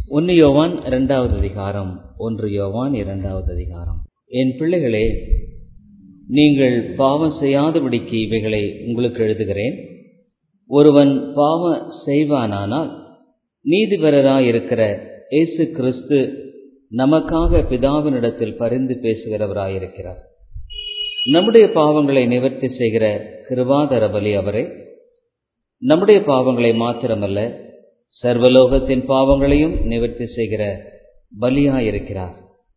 ஒன்று யோவான் இரண்டாவது அதிகாரம் ஒன்று யோவான் இரண்டாவது அதிகாரம் என் பிள்ளைகளே நீங்கள் பாவம் செய்யாதபடிக்கு இவைகளை உங்களுக்கு எழுதுகிறேன் ஒருவன் பாவம் செய்வானானால் நீதிபரராயிருக்கிற இயேசு கிறிஸ்து நமக்காக பிதாவினிடத்தில் பரிந்து பேசுகிறவராயிருக்கிறார் நம்முடைய பாவங்களை நிவர்த்தி செய்கிற கிருபாதர பலி அவரே நம்முடைய பாவங்களை மாத்திரமல்ல சர்வலோகத்தின் பாவங்களையும் நிவர்த்தி செய்கிற பலியாயிருக்கிறார்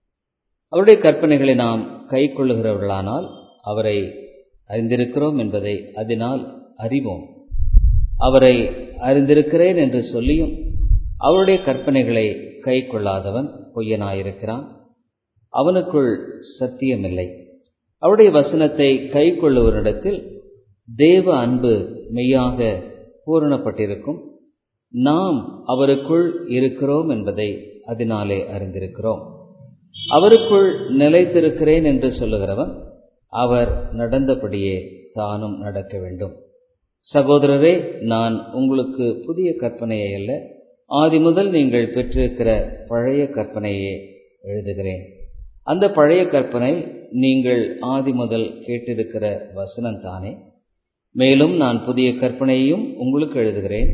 அவருடைய கற்பனைகளை நாம் கை கொள்ளுகிறவர்களானால் அவரை அறிந்திருக்கிறோம் என்பதை அதனால் அறிவோம் அவரை அறிந்திருக்கிறேன் என்று சொல்லியும் அவருடைய கற்பனைகளை கை கொள்ளாதவன் பொய்யனாயிருக்கிறான் அவனுக்குள் சத்தியமில்லை அவருடைய வசனத்தை கை கொள்ளுவரிடத்தில் தேவ அன்பு மெய்யாக பூரணப்பட்டிருக்கும் நாம் அவருக்குள் இருக்கிறோம் என்பதை அதனாலே அறிந்திருக்கிறோம் அவருக்குள் நிலைத்திருக்கிறேன் என்று சொல்லுகிறவன் அவர் நடந்தபடியே தானும் நடக்க வேண்டும் சகோதரரே நான் உங்களுக்கு புதிய கற்பனையை அல்ல ஆதி முதல் நீங்கள் பெற்றிருக்கிற பழைய கற்பனையே எழுதுகிறேன் அந்த பழைய கற்பனை நீங்கள் ஆதி முதல் கேட்டிருக்கிற வசனம் தானே மேலும் நான் புதிய கற்பனையையும் உங்களுக்கு எழுதுகிறேன்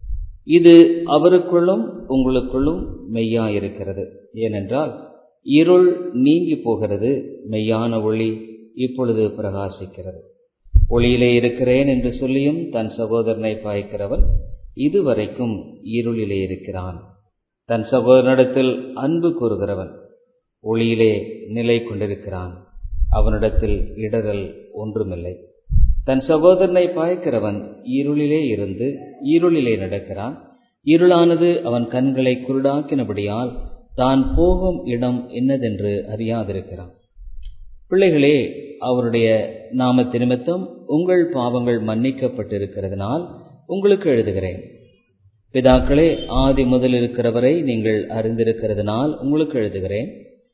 இது அவருக்குள்ளும் உங்களுக்குள்ளும் மெய்யாயிருக்கிறது ஏனென்றால் இருள் நீங்கி போகிறது மெய்யான ஒளி இப்பொழுது பிரகாசிக்கிறது ஒளியிலே இருக்கிறேன் என்று சொல்லியும் தன் சகோதரனை பாய்க்கிறவன் இதுவரைக்கும் இருளிலே இருக்கிறான் தன் சகோதரனிடத்தில் அன்பு கூறுகிறவன் ஒளியிலே நிலை கொண்டிருக்கிறான் அவனிடத்தில் இடரல் ஒன்றுமில்லை தன் சகோதரனை பாய்க்கிறவன் இருளிலே இருந்து இருளிலே நடக்கிறான் இருளானது அவன் கண்களை குருடாக்கினபடியால் தான் போகும் இடம் என்னதென்று அறியாதிருக்கிறான் பிள்ளைகளே அவருடைய நாமத்து நிமித்தம் உங்கள் பாவங்கள் மன்னிக்கப்பட்டிருக்கிறதுனால் உங்களுக்கு எழுதுகிறேன் பிதாக்களே ஆதி முதல் இருக்கிறவரை நீங்கள் அறிந்திருக்கிறதுனால் உங்களுக்கு எழுதுகிறேன்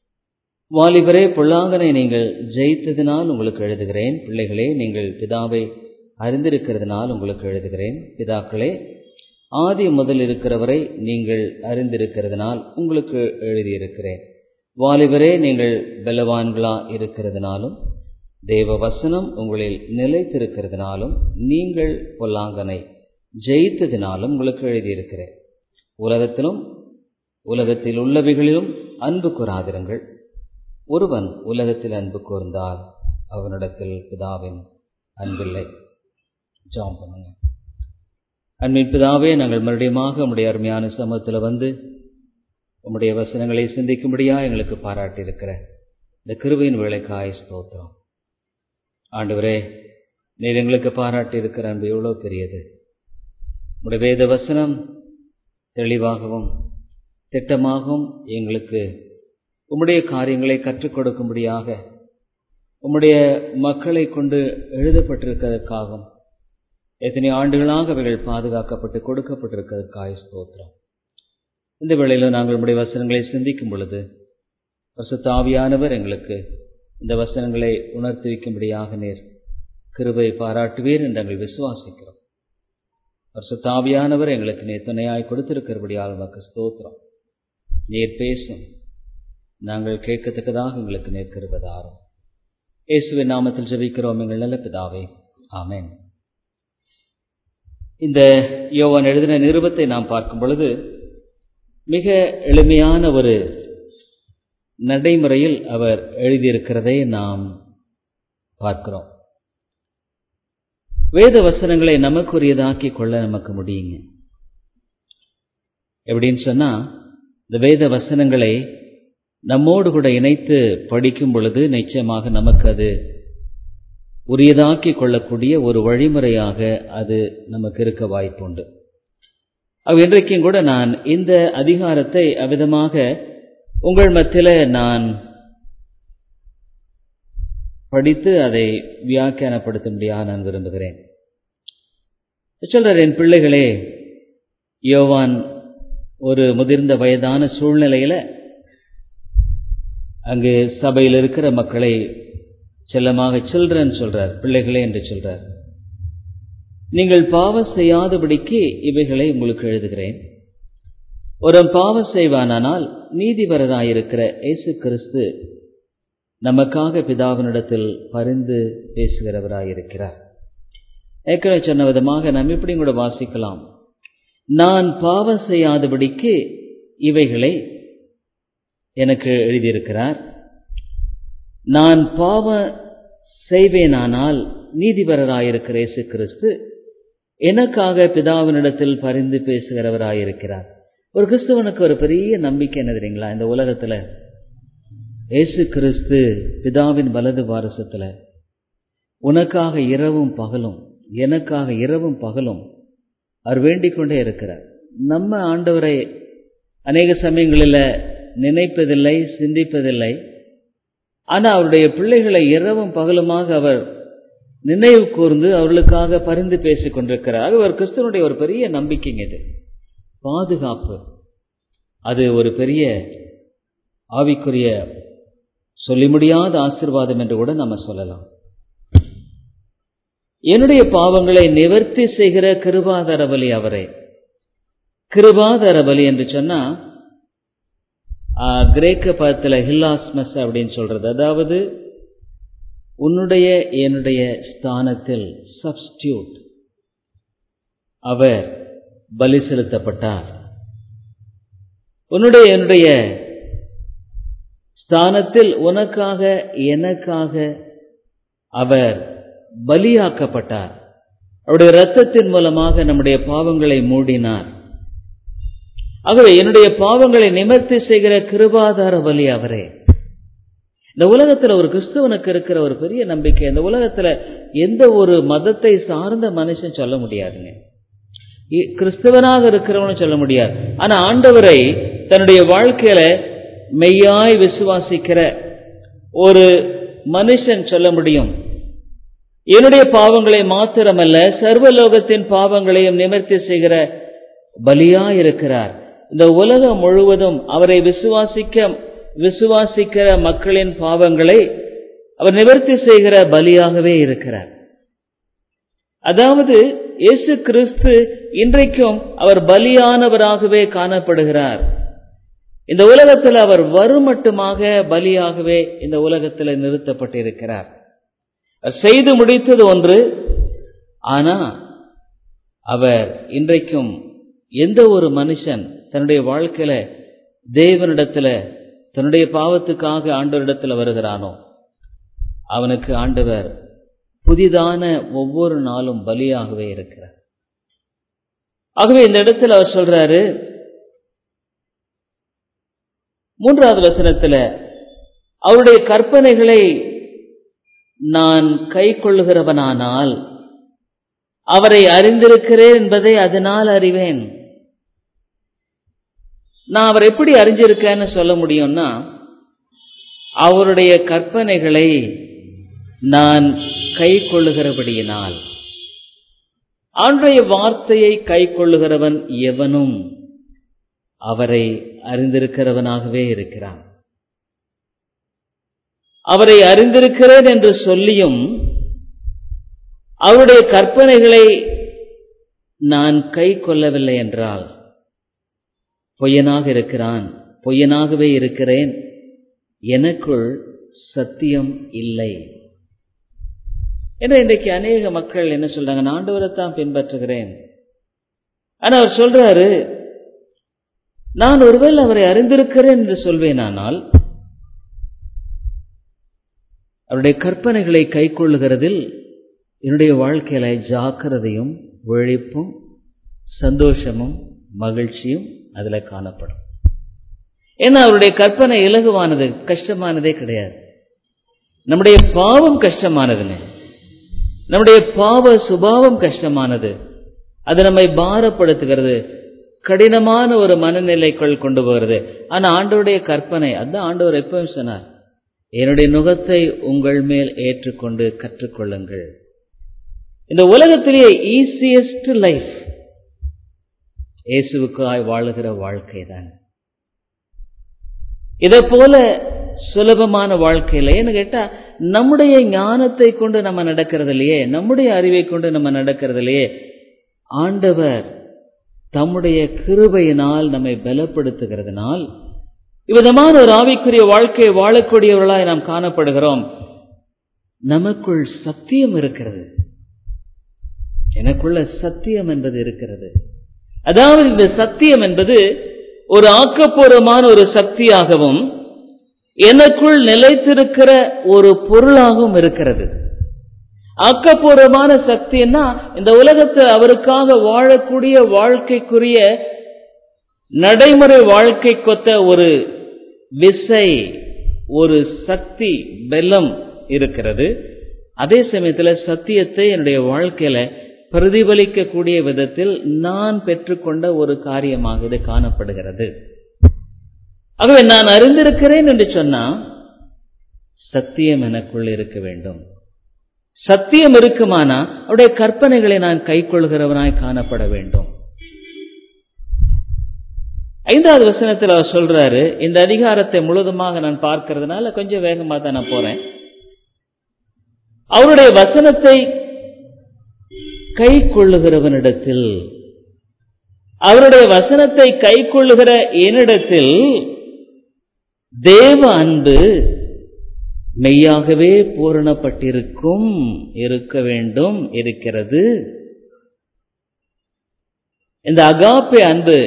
வாலிபரே பொல்லாங்கனை நீங்கள் ஜெயித்ததினால் உங்களுக்கு எழுதுகிறேன் பிள்ளைகளே நீங்கள் பிதாவை அறிந்திருக்கிறதுனால் உங்களுக்கு எழுதுகிறேன் பிதாக்களே ஆதி முதல் இருக்கிறவரை நீங்கள் அறிந்திருக்கிறதுனால் உங்களுக்கு எழுதியிருக்கிறேன் வாலிபரே நீங்கள் பலவான்களா இருக்கிறதுனாலும் தேவ வசனம் உங்களில் நிலைத்திருக்கிறதுனாலும் நீங்கள் பொல்லாங்கனை ஜெயித்ததினாலும் உங்களுக்கு எழுதியிருக்கிறேன் உலகத்திலும் உலகத்தில் உள்ளவைகளிலும் அன்பு கூறாதிருங்கள் ஒருவன் உலகத்தில் அன்பு கூர்ந்தால் அவனிடத்தில் பிதாவின் அன்பில்லை ஜாம் பண்ணுங்க அன்பின் பிதாவே நாங்கள் மறுபடியுமாக உம்முடைய அருமையான சமூகத்தில் வந்து உம்முடைய வசனங்களை சிந்திக்கும்படியா எங்களுக்கு பாராட்டியிருக்கிற இந்த கிருபையின் வேலைக்காய் ஸ்தோத்திரம் ஆண்டவரே நீர் எங்களுக்கு பாராட்டியிருக்கிற அன்பு எவ்வளோ பெரியது உம்முடைய வேத வசனம் தெளிவாகவும் திட்டமாகவும் எங்களுக்கு உம்முடைய காரியங்களை கற்றுக் கொடுக்கும்படியாக உம்முடைய மக்களை கொண்டு எழுதப்பட்டிருக்கிறதற்காகவும் எத்தனை ஆண்டுகளாக அவைகள் பாதுகாக்கப்பட்டு கொடுக்கப்பட்டிருக்கிறதற்காக ஸ்தோத்திரம் இந்த வேளையில் நாங்கள் உம்முடைய வசனங்களை சிந்திக்கும் பொழுது வசத்தாவியானவர் எங்களுக்கு இந்த வசனங்களை உணர்த்தி வைக்கும்படியாக நேர் கிருபை பாராட்டுவீர் என்று நாங்கள் விசுவாசிக்கிறோம் வருஷத்தாவியானவர் எங்களுக்கு நீர் துணையாய் கொடுத்திருக்கிறபடியால் நமக்கு ஸ்தோத்திரம் நீர் பேசும் நாங்கள் கேட்கத்தக்கதாக எங்களுக்கு நேர்க்கிறதாரும் இயேசுவின் நாமத்தில் ஜெபிக்கிறோம் எங்கள் நல்ல பிதாவே ஆமேன் இந்த யோவான் எழுதின நிருபத்தை நாம் பார்க்கும் பொழுது மிக எளிமையான ஒரு நடைமுறையில் அவர் எழுதியிருக்கிறதை நாம் பார்க்கிறோம் வேத வசனங்களை நமக்குரியதாக்கி கொள்ள நமக்கு முடியுங்க எப்படின்னு சொன்னா இந்த வேத வசனங்களை நம்மோடு கூட இணைத்து படிக்கும் பொழுது நிச்சயமாக நமக்கு அது உரியதாக்கி கொள்ளக்கூடிய ஒரு வழிமுறையாக அது நமக்கு இருக்க வாய்ப்புண்டு அவ் இன்றைக்கும் கூட நான் இந்த அதிகாரத்தை அவ்விதமாக உங்கள் மத்தியில் நான் படித்து அதை வியாக்கியானப்படுத்தும்படியாக நான் விரும்புகிறேன் சொல்றார் என் பிள்ளைகளே யோவான் ஒரு முதிர்ந்த வயதான சூழ்நிலையில அங்கு சபையில் இருக்கிற மக்களை செல்லமாக சில்ட்ரன் சொல்றார் பிள்ளைகளே என்று சொல்றார் நீங்கள் பாவம் செய்யாதபடிக்கு இவைகளை உங்களுக்கு எழுதுகிறேன் ஒரு பாவம் செய்வானானால் நீதிபரராயிருக்கிற இயேசு கிறிஸ்து நமக்காக பிதாவினிடத்தில் பரிந்து பேசுகிறவராயிருக்கிறார் ஏற்கனவே சொன்ன விதமாக நாம் இப்படி கூட வாசிக்கலாம் நான் பாவம் செய்யாதபடிக்கு இவைகளை எனக்கு எழுதியிருக்கிறார் நான் பாவம் செய்வேனானால் நீதிபரராயிருக்கிற இயேசு கிறிஸ்து எனக்காக பிதாவினிடத்தில் பரிந்து பேசுகிறவராயிருக்கிறார் ஒரு கிறிஸ்தவனுக்கு ஒரு பெரிய நம்பிக்கை என்ன தெரியுங்களா இந்த உலகத்துல இயேசு கிறிஸ்து பிதாவின் வலது வாரசத்துல உனக்காக இரவும் பகலும் எனக்காக இரவும் பகலும் அவர் வேண்டிக் கொண்டே இருக்கிறார் நம்ம ஆண்டவரை அநேக சமயங்களில் நினைப்பதில்லை சிந்திப்பதில்லை ஆனால் அவருடைய பிள்ளைகளை இரவும் பகலுமாக அவர் நினைவு கூர்ந்து அவர்களுக்காக பரிந்து பேசிக் கொண்டிருக்கிறார் ஒரு கிறிஸ்தவனுடைய ஒரு பெரிய நம்பிக்கைங்க இது பாதுகாப்பு அது ஒரு பெரிய ஆவிக்குரிய சொல்லி முடியாத ஆசிர்வாதம் என்று கூட நம்ம சொல்லலாம் என்னுடைய பாவங்களை நிவர்த்தி செய்கிற கிருபாதர பலி அவரே கிருபாதர பலி என்று சொன்னா கிரேக்க பதத்தில் ஹில்லாஸ்மஸ் அப்படின்னு சொல்றது அதாவது உன்னுடைய என்னுடைய ஸ்தானத்தில் சப்ஸ்டியூட் அவர் பலி செலுத்தப்பட்டார் உன்னுடைய என்னுடைய ஸ்தானத்தில் உனக்காக எனக்காக அவர் பலியாக்கப்பட்டார் அவருடைய இரத்தத்தின் மூலமாக நம்முடைய பாவங்களை மூடினார் ஆகவே என்னுடைய பாவங்களை நிமர்த்தி செய்கிற கிருபாதார பலி அவரே இந்த உலகத்துல ஒரு கிறிஸ்துவனுக்கு இருக்கிற ஒரு பெரிய நம்பிக்கை இந்த உலகத்துல எந்த ஒரு மதத்தை சார்ந்த மனுஷன் சொல்ல முடியாதுங்க கிறிஸ்தவனாக இருக்கிறவனு சொல்ல முடியாது ஆனா ஆண்டவரை தன்னுடைய வாழ்க்கையில மெய்யாய் விசுவாசிக்கிற ஒரு மனுஷன் சொல்ல முடியும் என்னுடைய பாவங்களை மாத்திரமல்ல சர்வலோகத்தின் பாவங்களையும் நிவர்த்தி செய்கிற பலியா இருக்கிறார் இந்த உலகம் முழுவதும் அவரை விசுவாசிக்க விசுவாசிக்கிற மக்களின் பாவங்களை அவர் நிவர்த்தி செய்கிற பலியாகவே இருக்கிறார் அதாவது இயேசு கிறிஸ்து இன்றைக்கும் அவர் பலியானவராகவே காணப்படுகிறார் இந்த உலகத்தில் அவர் வரும் மட்டுமாக பலியாகவே இந்த உலகத்தில் நிறுத்தப்பட்டிருக்கிறார் செய்து முடித்தது ஒன்று ஆனா அவர் இன்றைக்கும் எந்த ஒரு மனுஷன் தன்னுடைய வாழ்க்கையில தேவனிடத்துல தன்னுடைய பாவத்துக்காக ஆண்டவரிடத்துல வருகிறானோ அவனுக்கு ஆண்டவர் புதிதான ஒவ்வொரு நாளும் பலியாகவே இருக்கிறார் ஆகவே இந்த இடத்துல அவர் சொல்றாரு மூன்றாவது வசனத்துல அவருடைய கற்பனைகளை நான் கை கொள்ளுகிறவனானால் அவரை அறிந்திருக்கிறேன் என்பதை அதனால் அறிவேன் நான் அவர் எப்படி அறிஞ்சிருக்கேன்னு சொல்ல முடியும்னா அவருடைய கற்பனைகளை நான் கை கொள்ளுகிறபடியினால் அவனுடைய வார்த்தையை கை கொள்ளுகிறவன் எவனும் அவரை அறிந்திருக்கிறவனாகவே இருக்கிறான் அவரை அறிந்திருக்கிறேன் என்று சொல்லியும் அவருடைய கற்பனைகளை நான் கை கொள்ளவில்லை என்றால் பொய்யனாக இருக்கிறான் பொய்யனாகவே இருக்கிறேன் எனக்குள் சத்தியம் இல்லை ஏன்னா இன்றைக்கு அநேக மக்கள் என்ன சொல்றாங்க நான் ஆண்டவரைத்தான் பின்பற்றுகிறேன் ஆனா அவர் சொல்றாரு நான் ஒருவேளை அவரை அறிந்திருக்கிறேன் என்று சொல்வேனானால் அவருடைய கற்பனைகளை கை கொள்ளுகிறதில் என்னுடைய வாழ்க்கையில ஜாக்கிரதையும் விழிப்பும் சந்தோஷமும் மகிழ்ச்சியும் அதுல காணப்படும் ஏன்னா அவருடைய கற்பனை இலகுவானது கஷ்டமானதே கிடையாது நம்முடைய பாவம் கஷ்டமானதுங்க நம்முடைய பாவ சுபாவம் கஷ்டமானது அது நம்மை பாரப்படுத்துகிறது கடினமான ஒரு மனநிலைக்குள் கொண்டு போகிறது ஆனா ஆண்டவருடைய கற்பனை அதான் ஆண்டவர் எப்பவும் சொன்னார் என்னுடைய நுகத்தை உங்கள் மேல் ஏற்றுக்கொண்டு கற்றுக்கொள்ளுங்கள் இந்த உலகத்திலேயே ஈஸியஸ்ட் லைஃப் இயேசுவுக்காய் வாழுகிற வாழ்க்கை தான் இதை போல சுலபமான வாழ்க்கையில் ஏன்னு கேட்டா நம்முடைய ஞானத்தை கொண்டு நம்ம நடக்கிறது இல்லையே நம்முடைய அறிவை கொண்டு நம்ம நடக்கிறது இல்லையே ஆண்டவர் தம்முடைய கிருபையினால் நம்மை பலப்படுத்துகிறதுனால் இவ்விதமான ஒரு ஆவிக்குரிய வாழ்க்கையை வாழக்கூடியவர்களாய் நாம் காணப்படுகிறோம் நமக்குள் சத்தியம் இருக்கிறது எனக்குள்ள சத்தியம் என்பது இருக்கிறது அதாவது இந்த சத்தியம் என்பது ஒரு ஆக்கப்பூர்வமான ஒரு சக்தியாகவும் எனக்குள் நிலைத்திருக்கிற ஒரு பொருளாகவும் இருக்கிறது ஆக்கப்பூர்வமான சக்தின்னா இந்த உலகத்தில் அவருக்காக வாழக்கூடிய வாழ்க்கைக்குரிய நடைமுறை வாழ்க்கை கொத்த ஒரு விசை ஒரு சக்தி பெல்லம் இருக்கிறது அதே சமயத்தில் சத்தியத்தை என்னுடைய வாழ்க்கையில பிரதிபலிக்கக்கூடிய விதத்தில் நான் பெற்றுக்கொண்ட ஒரு காரியமாக இது காணப்படுகிறது ஆகவே நான் அறிந்திருக்கிறேன் என்று சொன்னா சத்தியம் எனக்குள் இருக்க வேண்டும் சத்தியம் இருக்குமானா அவருடைய கற்பனைகளை நான் கைக்கொள்கிறவனாய் காணப்பட வேண்டும் ஐந்தாவது வசனத்தில் அவர் சொல்றாரு இந்த அதிகாரத்தை முழுதுமாக நான் பார்க்கறதுனால கொஞ்சம் வேகமா தான் நான் போறேன் அவருடைய வசனத்தை கை கொள்ளுகிறவனிடத்தில் அவருடைய வசனத்தை கை கொள்ளுகிற என்னிடத்தில் தேவ அன்பு மெய்யாகவே பூரணப்பட்டிருக்கும் இருக்க வேண்டும் இருக்கிறது இந்த அகாப்பே அன்பு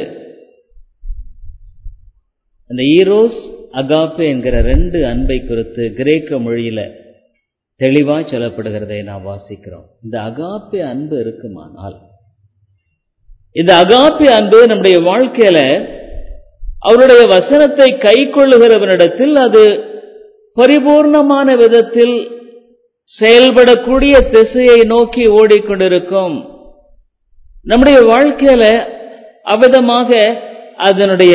அந்த ஈரோஸ் அகாப்பே என்கிற ரெண்டு அன்பை குறித்து கிரேக்க மொழியில தெளிவா சொல்லப்படுகிறதை நாம் வாசிக்கிறோம் இந்த அகாப்பே அன்பு இருக்குமானால் இந்த அகாப்பே அன்பு நம்முடைய வாழ்க்கையில அவருடைய வசனத்தை கை கொள்ளுகிறவனிடத்தில் அது பரிபூர்ணமான விதத்தில் செயல்படக்கூடிய திசையை நோக்கி ஓடிக்கொண்டிருக்கும் நம்முடைய வாழ்க்கையில அவ்விதமாக அதனுடைய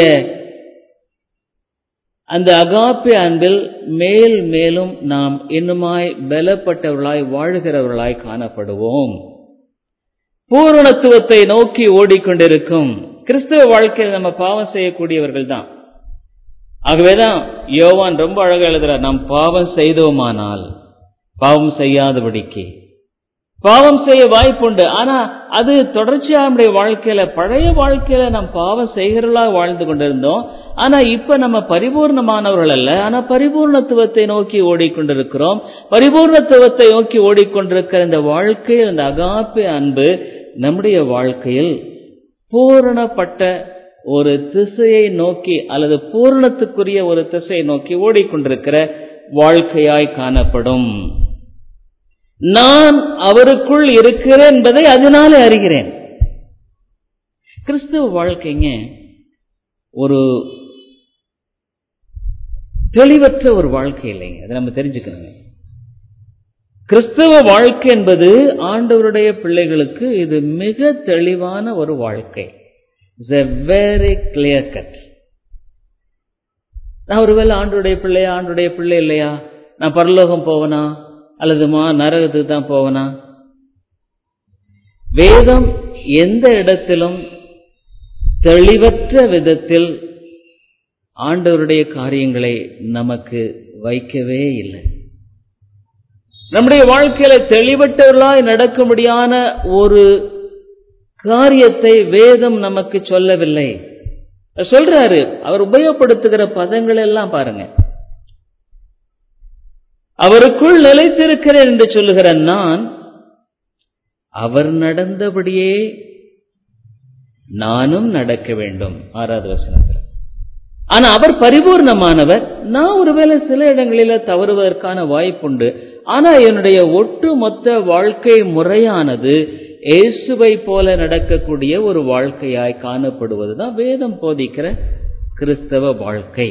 அந்த அகாப்பி அன்பில் மேல் மேலும் நாம் இன்னுமாய் பலப்பட்டவர்களாய் வாழ்கிறவர்களாய் காணப்படுவோம் பூரணத்துவத்தை நோக்கி ஓடிக்கொண்டிருக்கும் கிறிஸ்தவ வாழ்க்கையில் நம்ம பாவம் செய்யக்கூடியவர்கள் தான் ஆகவேதான் யோவான் ரொம்ப அழகா எழுதுறார் நாம் பாவம் செய்தோமானால் பாவம் செய்யாதபடிக்கு பாவம் செய்ய வாய்ப்புண்டு ஆனா அது தொடர்ச்சியா நம்முடைய வாழ்க்கையில பழைய வாழ்க்கையில நாம் பாவம் செய்கிறவர்களா வாழ்ந்து கொண்டிருந்தோம் ஆனா இப்ப நம்ம பரிபூர்ணமானவர்கள் அல்ல ஆனா பரிபூர்ணத்துவத்தை நோக்கி ஓடிக்கொண்டிருக்கிறோம் பரிபூர்ணத்துவத்தை நோக்கி ஓடிக்கொண்டிருக்கிற இந்த வாழ்க்கையில் இந்த அகாப்பே அன்பு நம்முடைய வாழ்க்கையில் பூரணப்பட்ட ஒரு திசையை நோக்கி அல்லது பூரணத்துக்குரிய ஒரு திசையை நோக்கி ஓடிக்கொண்டிருக்கிற வாழ்க்கையாய் காணப்படும் நான் அவருக்குள் இருக்கிறேன் என்பதை அதனாலே அறிகிறேன் கிறிஸ்துவ வாழ்க்கைங்க ஒரு தெளிவற்ற ஒரு வாழ்க்கை இல்லைங்க அதை நம்ம தெரிஞ்சுக்கணுங்க கிறிஸ்தவ வாழ்க்கை என்பது ஆண்டவருடைய பிள்ளைகளுக்கு இது மிக தெளிவான ஒரு வாழ்க்கை it's a very clear cut நான் ஒருவேளை ஆண்டுடைய பிள்ளையா ஆண்டுடைய பிள்ளை இல்லையா நான் பரலோகம் போவனா அல்லது மா நரகத்துக்கு தான் போவனா வேதம் எந்த இடத்திலும் தெளிவற்ற விதத்தில் ஆண்டவருடைய காரியங்களை நமக்கு வைக்கவே இல்லை நம்முடைய வாழ்க்கையில தெளிவற்றவர்களாய் நடக்கும்படியான ஒரு காரியத்தை வேதம் நமக்கு சொல்லவில்லை சொல்றாரு அவர் உபயோகப்படுத்துகிற பதங்கள் எல்லாம் பாருங்க அவருக்குள் நிலைத்திருக்கிறேன் என்று சொல்லுகிற நான் அவர் நடந்தபடியே நானும் நடக்க வேண்டும் ஆறாவது வசனத்தில் ஆனா அவர் பரிபூர்ணமானவர் நான் ஒருவேளை சில இடங்களில தவறுவதற்கான வாய்ப்புண்டு ஆனா என்னுடைய ஒட்டுமொத்த வாழ்க்கை முறையானது இயேசுவை போல நடக்கக்கூடிய ஒரு வாழ்க்கையாய் காணப்படுவதுதான் வேதம் போதிக்கிற கிறிஸ்தவ வாழ்க்கை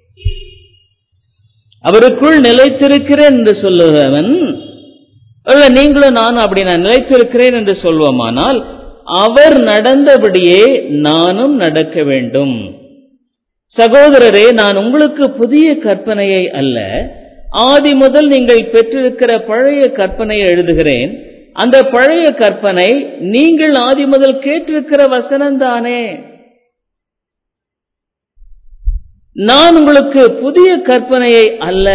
அவருக்குள் நிலைத்திருக்கிறேன் என்று சொல்லுகிறவன் நீங்களும் நானும் அப்படி நான் நிலைத்திருக்கிறேன் என்று சொல்வோமானால் அவர் நடந்தபடியே நானும் நடக்க வேண்டும் சகோதரரே நான் உங்களுக்கு புதிய கற்பனையை அல்ல ஆதி முதல் நீங்கள் பெற்றிருக்கிற பழைய கற்பனையை எழுதுகிறேன் அந்த பழைய கற்பனை நீங்கள் ஆதி முதல் கேட்டிருக்கிற வசனம்தானே நான் உங்களுக்கு புதிய கற்பனையை அல்ல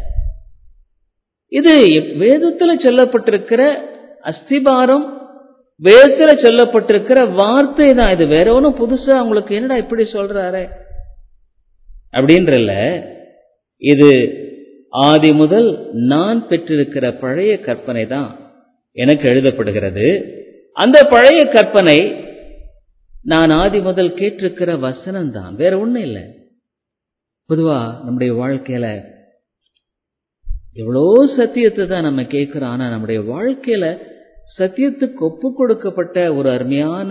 இது வேதத்தில் சொல்லப்பட்டிருக்கிற அஸ்திபாரம் வேதத்துல சொல்லப்பட்டிருக்கிற வார்த்தை தான் இது வேற ஒன்றும் புதுசா உங்களுக்கு என்னடா இப்படி சொல்றாரு அப்படின்றல இது ஆதி முதல் நான் பெற்றிருக்கிற பழைய கற்பனை தான் எனக்கு எழுதப்படுகிறது அந்த பழைய கற்பனை நான் ஆதி முதல் கேட்டிருக்கிற வசனம் தான் வேற ஒண்ணும் இல்லை பொதுவா நம்முடைய வாழ்க்கையில எவ்வளோ சத்தியத்தை தான் நம்ம கேட்கிறோம் ஆனா நம்முடைய வாழ்க்கையில சத்தியத்துக்கு ஒப்பு கொடுக்கப்பட்ட ஒரு அருமையான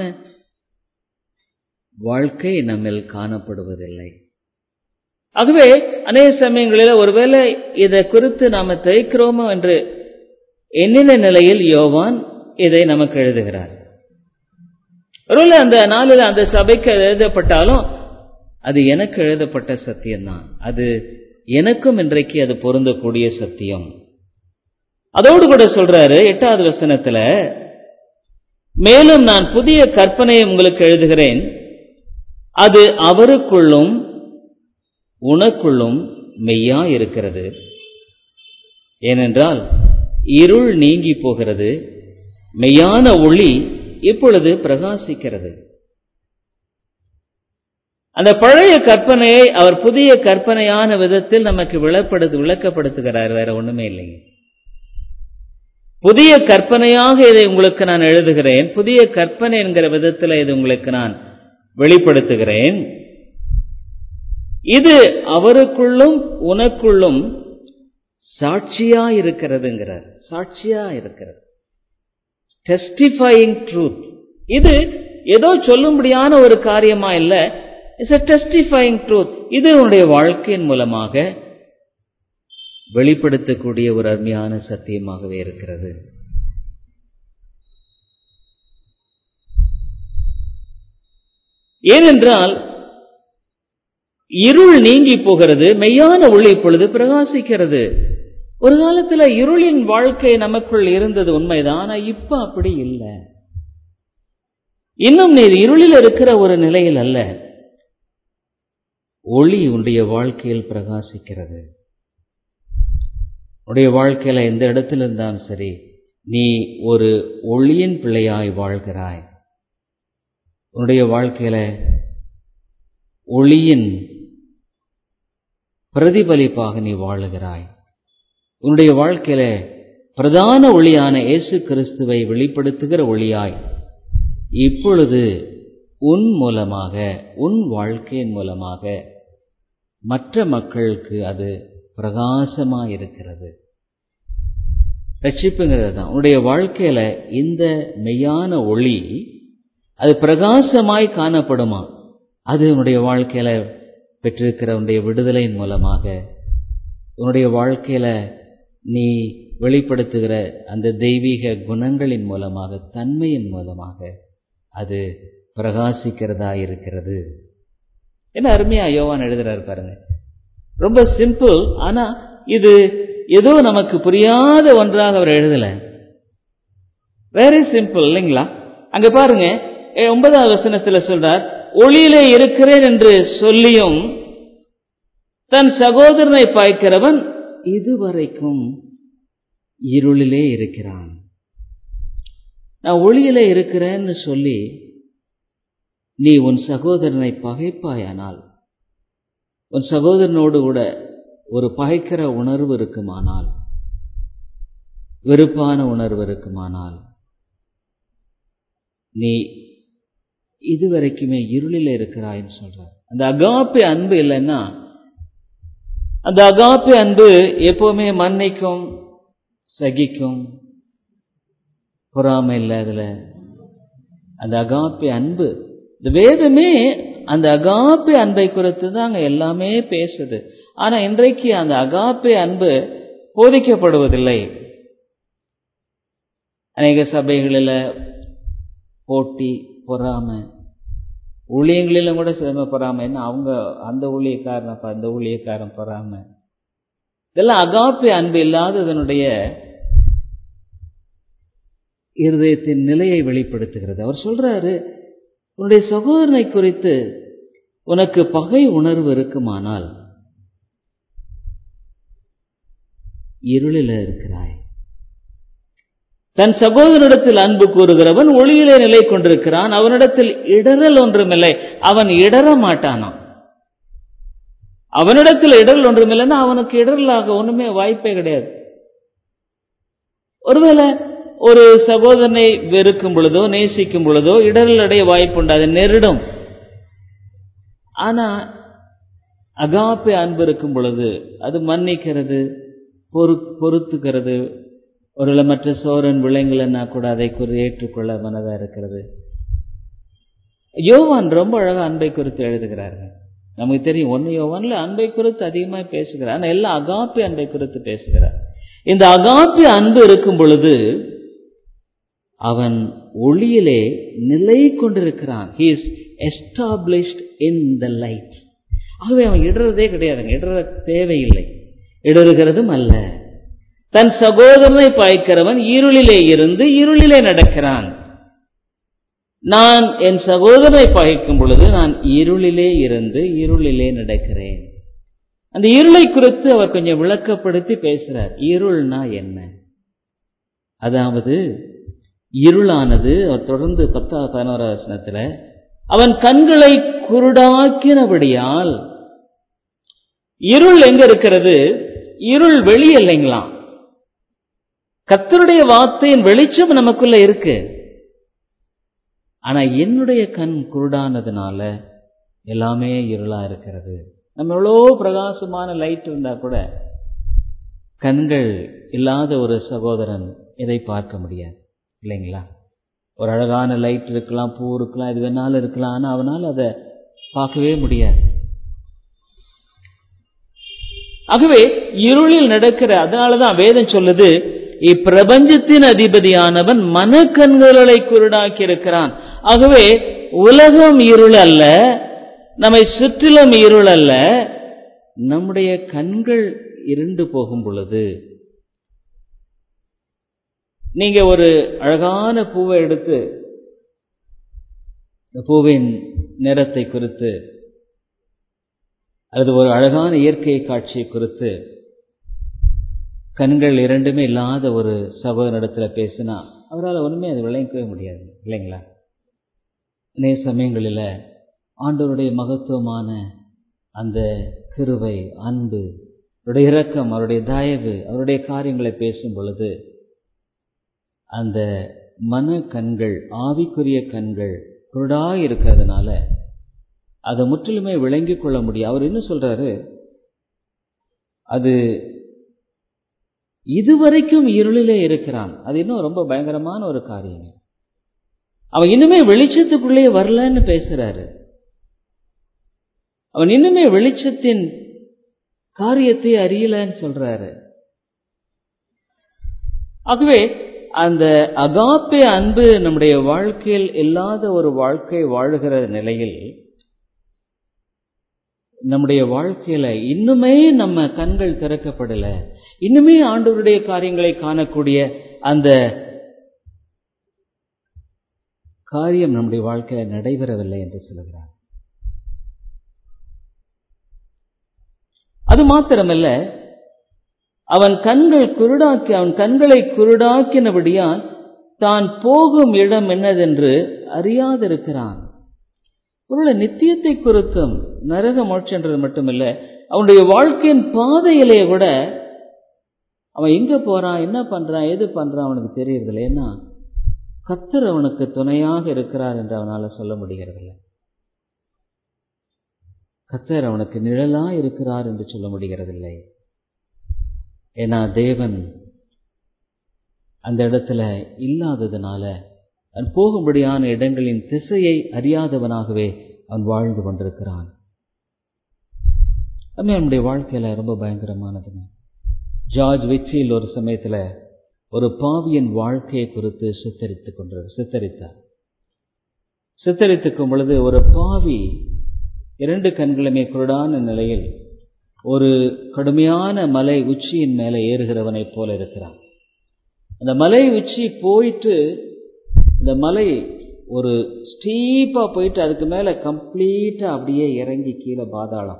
வாழ்க்கை நம்மில் காணப்படுவதில்லை ஆகவே அநேக சமயங்களில் ஒருவேளை இதை குறித்து நாம தைக்கிறோமோ என்று எண்ணின நிலையில் யோவான் இதை நமக்கு எழுதுகிறார் ஒருவேளை அந்த நாளில் அந்த சபைக்கு எழுதப்பட்டாலும் அது எனக்கு எழுதப்பட்ட சத்தியம்தான் அது எனக்கும் இன்றைக்கு அது பொருந்தக்கூடிய சத்தியம் அதோடு கூட சொல்றாரு எட்டாவது வசனத்துல மேலும் நான் புதிய கற்பனையை உங்களுக்கு எழுதுகிறேன் அது அவருக்குள்ளும் உனக்குள்ளும் மெய்யா இருக்கிறது ஏனென்றால் இருள் நீங்கி போகிறது மெய்யான ஒளி இப்பொழுது பிரகாசிக்கிறது அந்த பழைய கற்பனையை அவர் புதிய கற்பனையான விதத்தில் நமக்கு விளப்படுத்து விளக்கப்படுத்துகிறார் வேற ஒண்ணுமே இல்லைங்க புதிய கற்பனையாக இதை உங்களுக்கு நான் எழுதுகிறேன் புதிய கற்பனை என்கிற விதத்தில் இது உங்களுக்கு நான் வெளிப்படுத்துகிறேன் இது அவருக்குள்ளும் உனக்குள்ளும் சாட்சியா இருக்கிறதுங்கிறார் சாட்சியா இருக்கிறது டெஸ்டிஃபையிங் ட்ரூத் இது ஏதோ சொல்லும்படியான ஒரு காரியமா இல்ல இட்ஸ் a டெஸ்டிஃபையிங் ட்ரூத் இது உன்னுடைய வாழ்க்கையின் மூலமாக வெளிப்படுத்தக்கூடிய ஒரு அருமையான சத்தியமாகவே இருக்கிறது ஏனென்றால் இருள் நீங்கி போகிறது மெய்யான ஒளி இப்பொழுது பிரகாசிக்கிறது ஒரு காலத்துல இருளின் வாழ்க்கை நமக்குள் இருந்தது உண்மைதான் ஆனா இப்ப அப்படி இல்லை இன்னும் நீ இருளில் இருக்கிற ஒரு நிலையில் அல்ல ஒளி உன்னுடைய வாழ்க்கையில் பிரகாசிக்கிறது உன்னுடைய வாழ்க்கையில எந்த இடத்துல இருந்தாலும் சரி நீ ஒரு ஒளியின் பிள்ளையாய் வாழ்கிறாய் உன்னுடைய வாழ்க்கையில ஒளியின் பிரதிபலிப்பாக நீ வாழுகிறாய் உன்னுடைய வாழ்க்கையில பிரதான ஒளியான இயேசு கிறிஸ்துவை வெளிப்படுத்துகிற ஒளியாய் இப்பொழுது உன் மூலமாக உன் வாழ்க்கையின் மூலமாக மற்ற மக்களுக்கு அது பிரகாசமாக இருக்கிறது ரட்சிப்புங்கிறது தான் உன்னுடைய வாழ்க்கையில இந்த மெய்யான ஒளி அது பிரகாசமாய் காணப்படுமா அது உன்னுடைய வாழ்க்கையில பெற்றிருக்கிற உன்னுடைய விடுதலையின் மூலமாக உன்னுடைய வாழ்க்கையில நீ வெளிப்படுத்துகிற அந்த தெய்வீக குணங்களின் மூலமாக தன்மையின் மூலமாக அது பிரகாசிக்கிறதா இருக்கிறது என்ன அருமையா யோவான் எழுதுறாரு பாருங்க ரொம்ப சிம்பிள் ஆனா இது ஏதோ நமக்கு புரியாத ஒன்றாக அவர் எழுதல வெரி சிம்பிள் இல்லைங்களா அங்க பாருங்க ஏ, ஒன்பதாவது வசனத்துல சொல்றார் ஒளியிலே இருக்கிறேன் என்று சொல்லியும் தன் சகோதரனை பாய்க்கிறவன் இதுவரைக்கும் இருளிலே இருக்கிறான் நான் ஒளியிலே இருக்கிறேன்னு சொல்லி நீ உன் சகோதரனை பகைப்பாயானால் உன் சகோதரனோடு கூட ஒரு பகைக்கிற உணர்வு இருக்குமானால் வெறுப்பான உணர்வு இருக்குமானால் நீ இதுவரைக்குமே இருளில் இருக்கிறாய்ன்னு சொல்ற அந்த அகாப்பி அன்பு இல்லைன்னா அந்த அகாப்பி அன்பு எப்பவுமே மன்னிக்கும் சகிக்கும் பொறாமை இல்லை அதுல அந்த அகாப்பி அன்பு இந்த வேதமே அந்த அகாப்பி அன்பை குறித்து தான் அங்க எல்லாமே பேசுது ஆனா இன்றைக்கு அந்த அகாப்பி அன்பு போதிக்கப்படுவதில்லை அநேக சபைகளில் போட்டி பொறாமை ஊழியங்களிலும் கூட சிரம பொறாமை என்ன அவங்க அந்த ஊழியக்காரன் அப்ப அந்த ஊழியக்காரன் பொறாமை இதெல்லாம் அகாப்பி அன்பு இல்லாததனுடைய இருதயத்தின் நிலையை வெளிப்படுத்துகிறது அவர் சொல்றாரு உன்னுடைய சகோதரனை குறித்து உனக்கு பகை உணர்வு இருக்குமானால் இருளில் இருக்கிறாய் தன் சகோதரனிடத்தில் அன்பு கூறுகிறவன் ஒளியிலே நிலை கொண்டிருக்கிறான் அவனிடத்தில் இடரல் ஒன்றுமில்லை அவன் இடர மாட்டானாம் அவனிடத்தில் இடரல் ஒன்றுமில்லைன்னா அவனுக்கு இடரலாக ஒண்ணுமே வாய்ப்பே கிடையாது ஒருவேளை ஒரு சகோதரனை வெறுக்கும் பொழுதோ நேசிக்கும் பொழுதோ இடரல் அடைய வாய்ப்புண்டு அது நெருடும் ஆனா அகாப்பே அன்பு இருக்கும் பொழுது அது மன்னிக்கிறது பொறு பொறுத்துக்கிறது ஒருவேளை மற்ற சோரன் விளைங்கலன்னா கூட அதை குறி ஏற்றுக்கொள்ள மனதா இருக்கிறது யோவான் ரொம்ப அழகா அன்பை குறித்து எழுதுகிறார்கள் நமக்கு தெரியும் ஒன்னு யோவான்ல அன்பை குறித்து அதிகமாக பேசுகிறார் ஆனா எல்லாம் அகாப்பி அன்பை குறித்து பேசுகிறார் இந்த அகாப்பி அன்பு இருக்கும் பொழுது அவன் ஒளியிலே நிலை கொண்டிருக்கிறான் he is established in the light ஆகவே அவன் இடறதே கிடையாதுங்க இடற தேவையில்லை இடறுகிறதும் அல்ல தன் சகோதரனை பாய்க்கிறவன் இருளிலே இருந்து இருளிலே நடக்கிறான் நான் என் சகோதரனை பாய்க்கும் பொழுது நான் இருளிலே இருந்து இருளிலே நடக்கிறேன் அந்த இருளை குறித்து அவர் கொஞ்சம் விளக்கப்படுத்தி பேசுறார் இருள்னா என்ன அதாவது இருளானது அவர் தொடர்ந்து பத்தாவது பதினோராவது வசனத்துல அவன் கண்களை குருடாக்கினபடியால் இருள் எங்க இருக்கிறது இருள் வெளி இல்லைங்களாம் கத்தருடைய வார்த்தையின் வெளிச்சம் நமக்குள்ள இருக்கு ஆனா என்னுடைய கண் குருடானதுனால எல்லாமே இருளா இருக்கிறது நம்ம எவ்வளோ பிரகாசமான லைட் இருந்தா கூட கண்கள் இல்லாத ஒரு சகோதரன் இதை பார்க்க முடியாது இல்லைங்களா ஒரு அழகான லைட் இருக்கலாம் பூ இருக்கலாம் இது வேணாலும் இருக்கலாம் ஆனால் அவனால் அதை பார்க்கவே முடியாது ஆகவே இருளில் நடக்கிற அதனாலதான் வேதம் சொல்லுது இப்பிரபஞ்சத்தின் அதிபதியானவன் மனக்கண்களை குருடாக்கி இருக்கிறான் ஆகவே உலகம் இருள் அல்ல நம்மை சுற்றிலும் இருள் அல்ல நம்முடைய கண்கள் இருண்டு போகும் பொழுது நீங்க ஒரு அழகான பூவை எடுத்து இந்த பூவின் நிறத்தை குறித்து அல்லது ஒரு அழகான இயற்கை காட்சியை குறித்து கண்கள் இரண்டுமே இல்லாத ஒரு சகோதரிடத்தில் பேசினா அவரால் ஒன்றுமே அது விளங்கவே முடியாது இல்லைங்களா அநேக சமயங்களில் ஆண்டவருடைய மகத்துவமான அந்த கிருவை அன்பு அவருடைய இரக்கம் அவருடைய தயவு அவருடைய காரியங்களை பேசும் பொழுது அந்த மன கண்கள் ஆவிக்குரிய கண்கள் குருடா இருக்கிறதுனால அதை முற்றிலுமே விளங்கிக் கொள்ள முடியும் அவர் என்ன சொல்றாரு அது இதுவரைக்கும் இருளிலே இருக்கிறான் அது இன்னும் ரொம்ப பயங்கரமான ஒரு காரியம் அவன் இன்னுமே வெளிச்சத்துக்குள்ளே வரலன்னு பேசுறாரு அவன் இன்னுமே வெளிச்சத்தின் காரியத்தை அறியலன்னு சொல்றாரு ஆகவே அந்த அகாப்பே அன்பு நம்முடைய வாழ்க்கையில் இல்லாத ஒரு வாழ்க்கை வாழுகிற நிலையில் நம்முடைய வாழ்க்கையில இன்னுமே நம்ம கண்கள் திறக்கப்படல இன்னுமே ஆண்டவருடைய காரியங்களை காணக்கூடிய அந்த காரியம் நம்முடைய வாழ்க்கையில நடைபெறவில்லை என்று சொல்லுகிறார் அது மாத்திரமல்ல அவன் கண்கள் குருடாக்கி அவன் கண்களை குருடாக்கினபடியால் தான் போகும் இடம் என்னதென்று அறியாதிருக்கிறான் ஒருவேளை நித்தியத்தை குறித்தும் நரக மோட்சன்றது மட்டுமில்ல அவனுடைய வாழ்க்கையின் பாதையிலே கூட அவன் எங்க போறான் என்ன பண்றான் எது பண்றான் அவனுக்கு தெரியறதில்லை ஏன்னா கத்தர் அவனுக்கு துணையாக இருக்கிறார் என்று அவனால சொல்ல முடிகிறதில்லை கத்தர் அவனுக்கு நிழலா இருக்கிறார் என்று சொல்ல முடிகிறதில்லை ஏன்னா தேவன் அந்த இடத்துல இல்லாததுனால அவன் போகும்படியான இடங்களின் திசையை அறியாதவனாகவே அவன் வாழ்ந்து கொண்டிருக்கிறான் அதுமே அவனுடைய வாழ்க்கையில ரொம்ப பயங்கரமானதுங்க ஜார்ஜ் விட்ஃபீல்ட் ஒரு சமயத்துல ஒரு பாவியின் வாழ்க்கையை குறித்து சித்தரித்துக் கொண்டு சித்தரித்தார் சித்தரித்துக்கும் பொழுது ஒரு பாவி இரண்டு கண்களுமே குருடான நிலையில் ஒரு கடுமையான மலை உச்சியின் மேலே ஏறுகிறவனைப் போல இருக்கிறான் அந்த மலை உச்சி போயிட்டு அந்த மலை ஒரு ஸ்டீப்பா போயிட்டு அதுக்கு மேல கம்ப்ளீட்டா அப்படியே இறங்கி கீழே பாதாளம்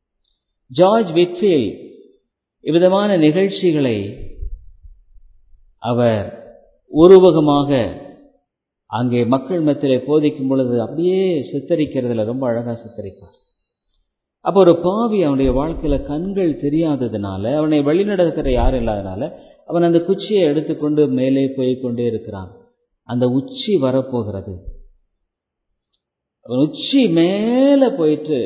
ஜார்ஜ் விட்ஃபீல் இவ்விதமான நிகழ்ச்சிகளை அவர் உருவகமாக அங்கே மக்கள் மத்தியிலே போதிக்கும் பொழுது அப்படியே சித்தரிக்கிறதுல ரொம்ப அழகா சித்தரிப்பார் அப்போ ஒரு பாவி அவனுடைய வாழ்க்கையில கண்கள் தெரியாததுனால அவனை வழிநடக்கிற யாரும் இல்லாதனால அவன் அந்த குச்சியை எடுத்துக்கொண்டு மேலே போய் கொண்டே இருக்கிறான் அந்த உச்சி வரப்போகிறது அவன் உச்சி மேல போயிட்டு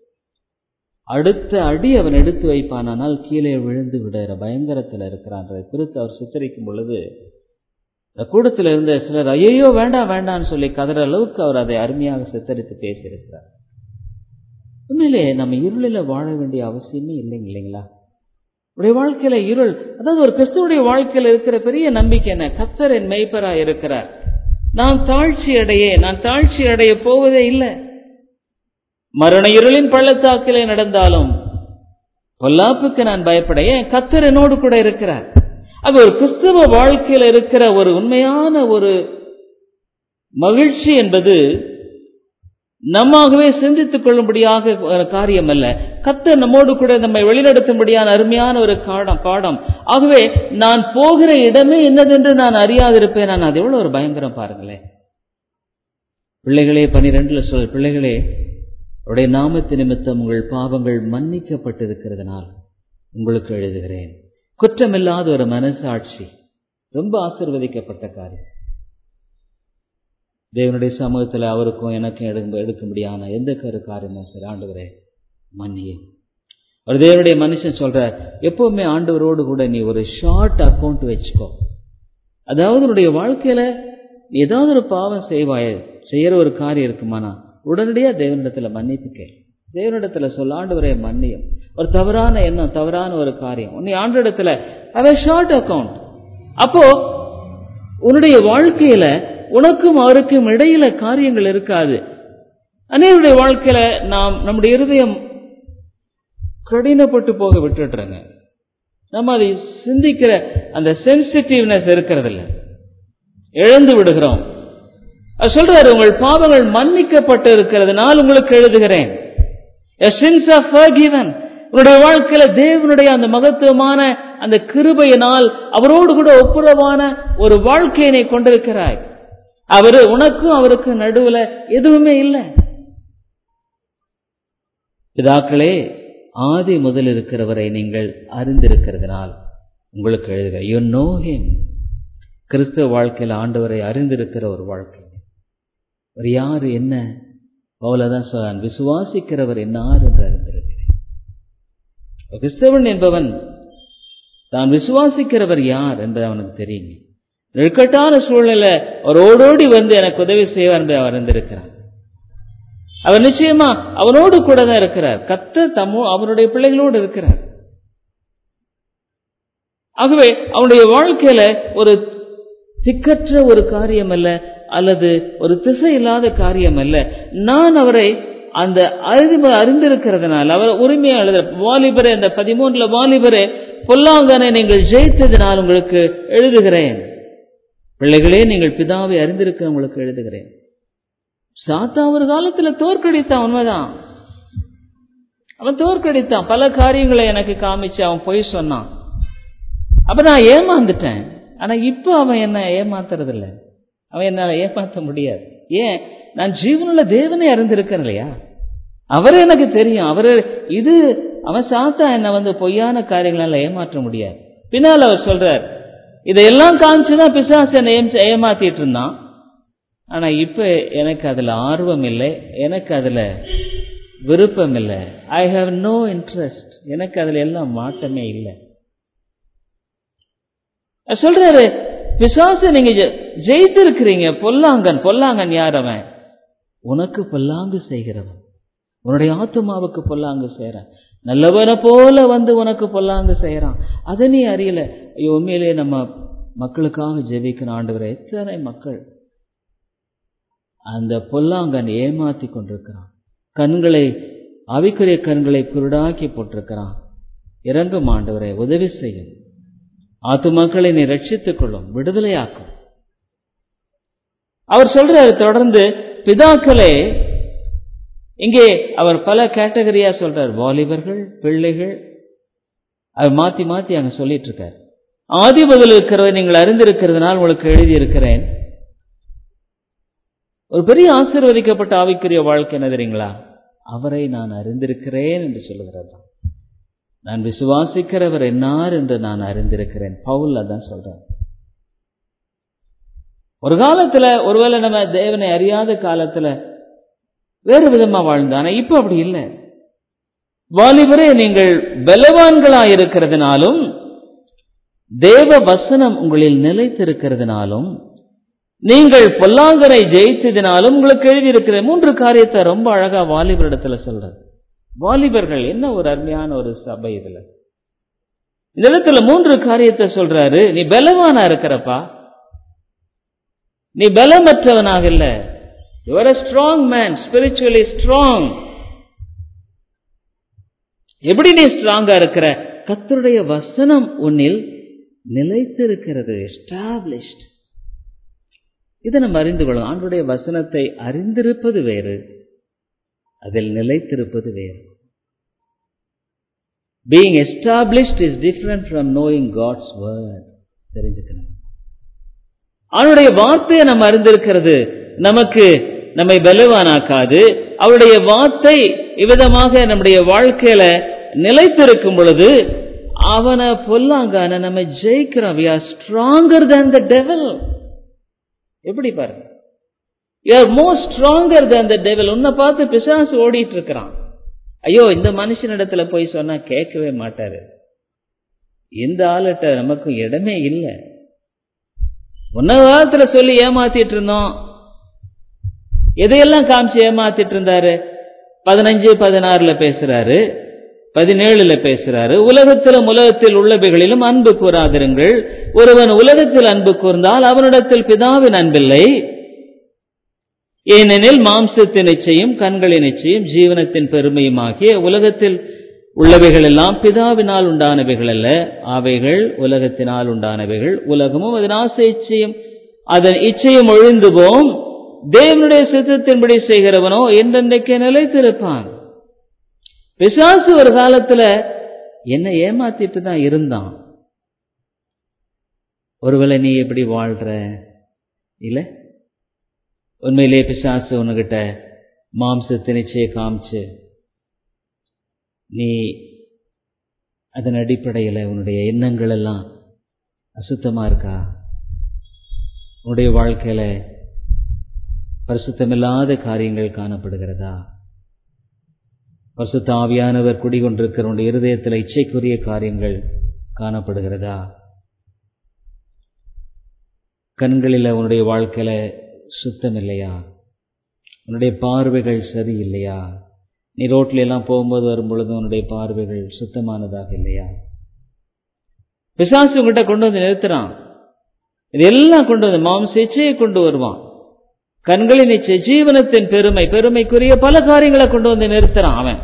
அடுத்த அடி அவன் எடுத்து வைப்பான் ஆனால் கீழே விழுந்து விடுற பயங்கரத்தில் இருக்கிறான் குறித்து அவர் சித்தரிக்கும் பொழுது இந்த கூடத்தில் இருந்த சிலர் ஐயோ வேண்டாம் வேண்டாம்னு சொல்லி கதற அளவுக்கு அவர் அதை அருமையாக சித்தரித்து பேசியிருக்கிறார் உண்மையிலே நம்ம இருளில் வாழ வேண்டிய அவசியமே இல்லைங்க இல்லைங்களா உடைய வாழ்க்கையில இருள் அதாவது ஒரு கிறிஸ்துவனுடைய வாழ்க்கையில இருக்கிற பெரிய நம்பிக்கை என்ன கத்தர் என் மெய்ப்பரா இருக்கிறார் நான் தாழ்ச்சி அடையே நான் தாழ்ச்சி அடைய போவதே இல்லை மரண இருளின் பள்ளத்தாக்கிலே நடந்தாலும் பொல்லாப்புக்கு நான் பயப்பட ஏன் கத்தர் என்னோடு கூட இருக்கிறார் அது ஒரு கிறிஸ்தவ வாழ்க்கையில் இருக்கிற ஒரு உண்மையான ஒரு மகிழ்ச்சி என்பது நம்மாகவே சிந்தித்துக் கொள்ளும்படியாக காரியம் அல்ல கத்தர் நம்மோடு கூட நம்மை வழிநடத்தும்படியான அருமையான ஒரு காடம் பாடம் ஆகவே நான் போகிற இடமே என்னதென்று நான் அறியாதிருப்பேன் நான் அது எவ்வளவு ஒரு பயங்கரம் பாருங்களேன் பிள்ளைகளே பனிரெண்டுல சொல் பிள்ளைகளே உடைய நாமத்து நிமித்தம் உங்கள் பாவங்கள் மன்னிக்கப்பட்டிருக்கிறதுனால் உங்களுக்கு எழுதுகிறேன் குற்றமில்லாத ஒரு மனசாட்சி ரொம்ப ஆசிர்வதிக்கப்பட்ட காரியம் தேவனுடைய சமூகத்தில் அவருக்கும் எனக்கும் எடுக்க எடுக்கும்படியான எந்த கரு காரியமும் சரி ஆண்டவரே மன்னியே ஒரு தேவனுடைய மனுஷன் சொல்றார் எப்பவுமே ஆண்டவரோடு கூட நீ ஒரு ஷார்ட் அக்கௌண்ட் வச்சுக்கோ அதாவது உன்னுடைய வாழ்க்கையில ஏதாவது ஒரு பாவம் செய்வாய செய்யற ஒரு காரியம் இருக்குமானா உடனடியா தேவனிடத்துல மன்னிப்பு கேள் தேவனிடத்துல சொல்ல ஆண்டவரே மன்னியும் ஒரு தவறான எண்ணம் தவறான ஒரு காரியம் உன்னை ஆண்டிடத்துல அவ ஷார்ட் அக்கௌண்ட் அப்போ உன்னுடைய வாழ்க்கையில உனக்கும் அவருக்கும் இடையில காரியங்கள் இருக்காது அநேகருடைய வாழ்க்கையில நாம் நம்முடைய இருதயம் கடினப்பட்டு போக விட்டுடுறோங்க நம்ம அதை சிந்திக்கிற அந்த சென்சிட்டிவ்னஸ் இருக்கிறதில்ல இழந்து விடுகிறோம் அது சொல்றாரு உங்கள் பாவங்கள் மன்னிக்கப்பட்டு இருக்கிறதுனால் உங்களுக்கு எழுதுகிறேன் சின்ஸ் ஆஃப் ஃபர்கிவன் உன்னுடைய வாழ்க்கையில தேவனுடைய அந்த மகத்துவமான அந்த கிருபையினால் அவரோடு கூட ஒப்புரவான ஒரு வாழ்க்கையினை கொண்டிருக்கிறாய் அவரு உனக்கும் அவருக்கும் நடுவுல எதுவுமே இல்லை பிதாக்களே ஆதி முதல் இருக்கிறவரை நீங்கள் அறிந்திருக்கிறதுனால் உங்களுக்கு எழுதுக யூ நோ ஹிம் கிறிஸ்தவ வாழ்க்கையில் ஆண்டவரை அறிந்திருக்கிற ஒரு வாழ்க்கை ஒரு யார் என்ன பவுலதான் சொல்றான் விசுவாசிக்கிறவர் என்னார் என்று அறிந்திருக்கிறேன் கிறிஸ்தவன் என்பவன் தான் விசுவாசிக்கிறவர் யார் என்பது அவனுக்கு தெரியுங்க நெருக்கட்டான சூழ்நிலை அவர் ஓடோடி வந்து எனக்கு உதவி செய்வார் என்று அவர் அறிந்திருக்கிறான் அவர் நிச்சயமா அவனோடு கூட தான் இருக்கிறார் கத்த தம்மோ அவனுடைய பிள்ளைகளோடு இருக்கிறார் ஆகவே அவனுடைய வாழ்க்கையில ஒரு திக்கற்ற ஒரு காரியம் அல்ல அல்லது ஒரு திசை இல்லாத காரியம் அல்ல நான் அவரை அந்த அறிவு அறிந்திருக்கிறதுனால் அவர் உரிமையா எழுதுற வாலிபரே அந்த பதிமூன்றுல வாலிபரே பொல்லாங்கனை நீங்கள் ஜெயித்ததினால் உங்களுக்கு எழுதுகிறேன் பிள்ளைகளே நீங்கள் பிதாவை அறிந்திருக்க உங்களுக்கு எழுதுகிறேன் சாத்தா ஒரு காலத்துல தோற்கடித்தான் உண்மைதான் அவன் தோற்கடித்தான் பல காரியங்களை எனக்கு காமிச்சு அவன் பொய் சொன்னான் அப்ப நான் ஏமாந்துட்டேன் ஆனா இப்ப அவன் என்ன ஏமாத்துறது இல்லை அவன் என்னால ஏமாத்த முடியாது ஏன் நான் ஜீவனுள்ள தேவனை அறிந்திருக்கேன் இல்லையா அவரே எனக்கு தெரியும் அவரு இது அவன் சாத்தா என்ன வந்து பொய்யான காரியங்களால ஏமாற்ற முடியாது பின்னால் அவர் சொல்றார் இதையெல்லாம் காமிச்சுதான் பிசாசு என்னை ஏமாத்திட்டு இருந்தான் ஆனா இப்ப எனக்கு அதுல ஆர்வம் இல்லை எனக்கு அதுல விருப்பம் இல்லை ஐ ஹாவ் நோ இன்ட்ரெஸ்ட் எனக்கு அதுல எல்லாம் மாட்டமே இல்லை சொல்றாரு பிசாசு நீங்க ஜெயித்திருக்கிறீங்க பொல்லாங்கன் பொல்லாங்கன் யார் அவன் உனக்கு பொல்லாங்கு செய்கிறவன் உன்னுடைய ஆத்மாவுக்கு பொல்லாங்கு செய்யறான் நல்லவனை போல வந்து உனக்கு பொல்லாங்கு செய்யறான் அதை நீ அறியல ஐயோ உண்மையிலே நம்ம மக்களுக்காக ஜெபிக்கிற ஆண்டவரை எத்தனை மக்கள் அந்த பொல்லாங்கன் ஏமாத்தி கொண்டிருக்கிறான் கண்களை அவிக்குரிய கண்களை குருடாக்கி போட்டிருக்கிறான் இறங்கும் ஆண்டவரை உதவி செய்யும் ஆத்துமாக்களை நீ ரட்சித்துக் கொள்ளும் விடுதலையாக்கும் அவர் சொல்றாரு தொடர்ந்து பிதாக்களே இங்கே அவர் பல கேட்டகரியா சொல்றார் வாலிபர்கள் பிள்ளைகள் அவர் மாத்தி மாத்தி அங்க சொல்லிட்டு இருக்கார் ஆதி முதல் இருக்கிறவரை நீங்கள் அறிந்திருக்கிறதுனால் உங்களுக்கு எழுதியிருக்கிறேன் ஒரு பெரிய ஆசீர்வதிக்கப்பட்ட ஆவிக்குரிய வாழ்க்கை என்ன தெரியுங்களா அவரை நான் அறிந்திருக்கிறேன் என்று சொல்லுகிறது நான் விசுவாசிக்கிறவர் என்னார் என்று நான் அறிந்திருக்கிறேன் பவுல் அதான் சொல்றேன் ஒரு காலத்துல ஒருவேளை நம்ம தேவனை அறியாத காலத்துல வேறு விதமா வாழ்ந்தோம் ஆனா இப்ப அப்படி இல்லை வாலிபரே நீங்கள் பலவான்களா இருக்கிறதுனாலும் தேவ வசனம் உங்களில் நிலைத்திருக்கிறதுனாலும் நீங்கள் பொல்லாங்கரை ஜெயித்ததினாலும் உங்களுக்கு எழுதியிருக்கிற மூன்று காரியத்தை ரொம்ப அழகா வாலிபரிடத்துல சொல்றது வாலிபர்கள் என்ன ஒரு அருமையான ஒரு சபை இதுல இந்த இடத்துல மூன்று காரியத்தை சொல்றாரு நீ பலவானா இருக்கிறப்பா நீ பலமற்றவனாக இல்ல your a strong man spiritually strong எப்படி நீ ஸ்ட்ராங்கா இருக்கிற கத்தருடைய வசனம் உன்னில் நிலைத்திருக்கிறது எஸ்டாப்ளிஷ்ட் இதை நம்ம அறிந்து கொள்ளலாம் ஆண்டுடைய வசனத்தை அறிந்திருப்பது வேறு அதில் நிலைத்திருப்பது வேறு being established is different from knowing God's word தெரிஞ்சுக்கணும் அவனுடைய வார்த்தையை நம்ம அறிந்திருக்கிறது நமக்கு நம்மை பலவானாக்காது அவருடைய வார்த்தை இவ்விதமாக நம்முடைய வாழ்க்கையில நிலைத்திருக்கும் பொழுது அவனை பொல்லாங்கான நம்ம ஜெயிக்கிறோம் we are stronger than the devil எப்படி பாருங்க you are more stronger than the devil உன்னை பார்த்து பிசாசு ஓடிட்டு இருக்கிறான் ஐயோ இந்த மனுஷனிடத்துல போய் சொன்னா கேட்கவே மாட்டாரு இந்த ஆளுட்ட நமக்கு இடமே இல்லை உன்ன காலத்துல சொல்லி ஏமாத்திட்டு இருந்தோம் எதையெல்லாம் காமிச்சு ஏமாத்திட்டு இருந்தாரு பதினஞ்சு பதினாறுல பேசுறாரு பதினேழுல பேசுறாரு உலகத்திலும் உலகத்தில் உள்ளவைகளிலும் அன்பு கூறாதிருங்கள் ஒருவன் உலகத்தில் அன்பு கூர்ந்தால் அவனிடத்தில் பிதாவின் அன்பில்லை ஏனெனில் மாம்சத்தின் நிச்சயம் கண்களின் நிச்சயம் ஜீவனத்தின் பெருமையுமாகிய உலகத்தில் உள்ளவைகள் எல்லாம் பிதாவினால் உண்டானவைகள் அல்ல அவைகள் உலகத்தினால் உண்டானவைகள் உலகமும் அதன் ஆசை இச்சையும் அதன் இச்சையும் ஒழிந்து போம் தேவனுடைய சித்தத்தின்படி செய்கிறவனோ என்றென்றைக்கு நிலைத்திருப்பான் பிசாசு ஒரு காலத்துல என்ன ஏமாத்திட்டு தான் இருந்தான் ஒருவேளை நீ எப்படி வாழ்ற இல்ல உண்மையிலே பிசாசு உன்கிட்ட மாம்சத்தை நிச்சய காமிச்சு நீ அதன் அடிப்படையில் உன்னுடைய எண்ணங்கள் எல்லாம் அசுத்தமா இருக்கா உன்னுடைய வாழ்க்கையில பரிசுத்தமில்லாத காரியங்கள் காணப்படுகிறதா பரிசுத்த ஆவியானவர் குடிகொண்டிருக்கிற உன்னுடைய இருதயத்தில் இச்சைக்குரிய காரியங்கள் காணப்படுகிறதா கண்களில் உன்னுடைய வாழ்க்கையில சுத்தம் இல்லையா உன்னுடைய பார்வைகள் சரி இல்லையா நீ ரோட்ல எல்லாம் போகும்போது வரும்பொழுது உன்னுடைய பார்வைகள் சுத்தமானதாக இல்லையா பிசாசு உங்ககிட்ட கொண்டு வந்து நிறுத்துறான் இதெல்லாம் கொண்டு வந்து மாம்ச இச்சையை கொண்டு வருவான் கண்களின் இச்சை ஜீவனத்தின் பெருமை பெருமைக்குரிய பல காரியங்களை கொண்டு வந்து நிறுத்துறான் அவன்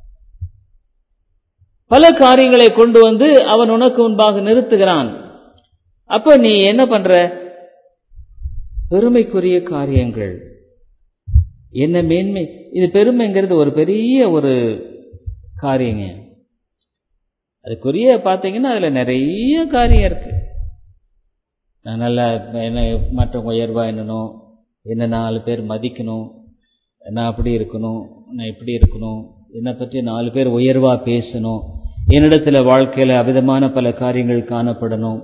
பல காரியங்களை கொண்டு வந்து அவன் உனக்கு முன்பாக நிறுத்துகிறான் அப்ப நீ என்ன பண்ற பெருமைக்குரிய காரியங்கள் என்ன மேன்மை இது பெருமைங்கிறது ஒரு பெரிய ஒரு காரியங்க அதுக்குரிய பார்த்தீங்கன்னா அதில் நிறைய காரியம் இருக்கு நான் நல்லா என்ன மற்றவங்க உயர்வா என்னணும் என்ன நாலு பேர் மதிக்கணும் நான் அப்படி இருக்கணும் நான் இப்படி இருக்கணும் என்னை பற்றி நாலு பேர் உயர்வா பேசணும் என்னிடத்துல வாழ்க்கையில அவிதமான பல காரியங்கள் காணப்படணும்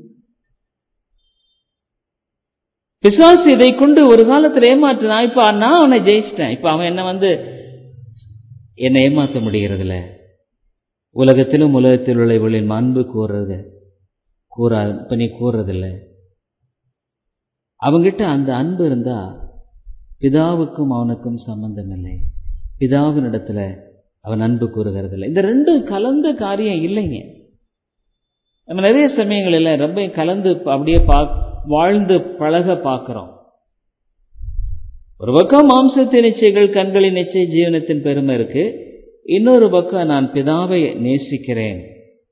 பிசாசு இதை கொண்டு ஒரு காலத்தில் ஏமாற்றினான் இப்ப நான் அவனை ஜெயிச்சிட்டேன் இப்ப அவன் என்ன வந்து என்னை ஏமாற்ற முடிகிறதில்ல உலகத்திலும் உலகத்தில் உள்ளவர்களின் அன்பு கூறுறது கூறா இப்ப நீ கூறுறதில்ல அவங்கிட்ட அந்த அன்பு இருந்தா பிதாவுக்கும் அவனுக்கும் சம்பந்தம் இல்லை பிதாவின் இடத்துல அவன் அன்பு கூறுகிறதில்லை இந்த ரெண்டும் கலந்த காரியம் இல்லைங்க நம்ம நிறைய சமயங்களில் ரொம்ப கலந்து அப்படியே பா வாழ்ந்து பழக பார்க்கிறோம் ஒரு பக்கம் மாம்சத்தின் நிச்சயங்கள் கண்களின் நிச்சய ஜீவனத்தின் பெருமை இருக்கு இன்னொரு பக்கம் நான் பிதாவை நேசிக்கிறேன்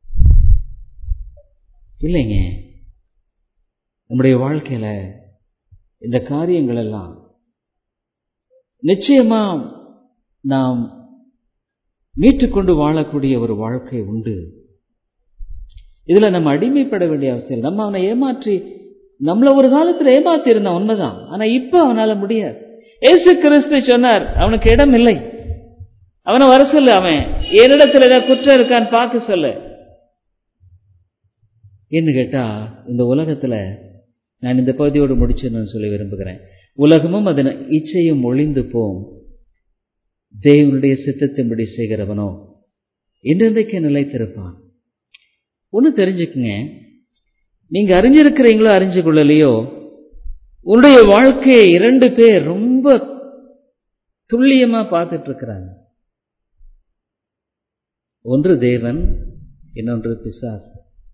இல்லைங்க நம்முடைய வாழ்க்கையில இந்த காரியங்கள் எல்லாம் நிச்சயமா நாம் மீட்டுக்கொண்டு வாழக்கூடிய ஒரு வாழ்க்கை உண்டு இதுல நம்ம அடிமைப்பட வேண்டிய அவசியம் இல்லை. நம்ம அவனை ஏமாற்றி நம்மள ஒரு காலத்துல ஏமாத்தி இருந்தான் உண்மைதான் ஆனா இப்ப அவனால முடியாது ஏசு கிறிஸ்து சொன்னார் அவனுக்கு இடம் இல்லை அவனை வர சொல்லு அவன் என்னிடத்துல ஏதாவது குற்றம் இருக்கான்னு பார்க்க சொல்லு என்ன கேட்டா இந்த உலகத்துல நான் இந்த பகுதியோடு முடிச்சிடணும்னு சொல்லி விரும்புகிறேன் உலகமும் அதன் இச்சையும் ஒளிந்து போம் தேவனுடைய சித்தத்தின்படி செய்கிறவனோ இன்றைக்கு நிலைத்திருப்பான் ஒன்று தெரிஞ்சுக்குங்க நீங்க அறிஞ்சிருக்கிறீங்களோ அறிஞ்சு கொள்ளலையோ உன்னுடைய வாழ்க்கையை இரண்டு பேர் ரொம்ப துல்லியமா பார்த்துட்டு இருக்கிறாங்க ஒன்று தேவன் இன்னொன்று பிசாசு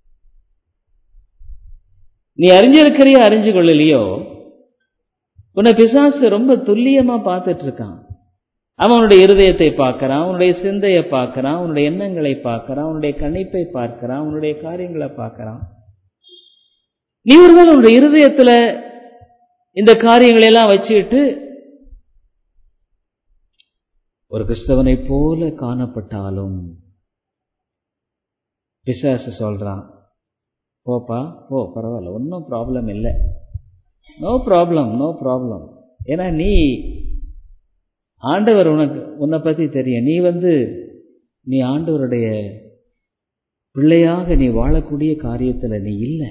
நீ அறிஞ்சிருக்கிறியோ அறிஞ்சு கொள்ளலையோ உன்னை பிசாசு ரொம்ப துல்லியமா பார்த்துட்டு இருக்கான் அவன் உன்னுடைய இருதயத்தை பார்க்கறான் உன்னுடைய சிந்தையை பார்க்கறான் உன்னுடைய எண்ணங்களை பார்க்கறான் உன்னுடைய கணிப்பை பார்க்கறான் உன்னுடைய காரியங்களை பார்க்கறான் நீ ஒருவேளை உன்னுடைய இருதயத்துல இந்த காரியங்களை எல்லாம் வச்சுக்கிட்டு ஒரு கிறிஸ்தவனை போல காணப்பட்டாலும் பிசாசு சொல்றான் போப்பா போ பரவாயில்ல ஒன்றும் ப்ராப்ளம் இல்லை நோ ப்ராப்ளம் நோ ப்ராப்ளம் ஏன்னா நீ ஆண்டவர் உனக்கு உன்னை பற்றி தெரியும் நீ வந்து நீ ஆண்டவருடைய பிள்ளையாக நீ வாழக்கூடிய காரியத்தில் நீ இல்லை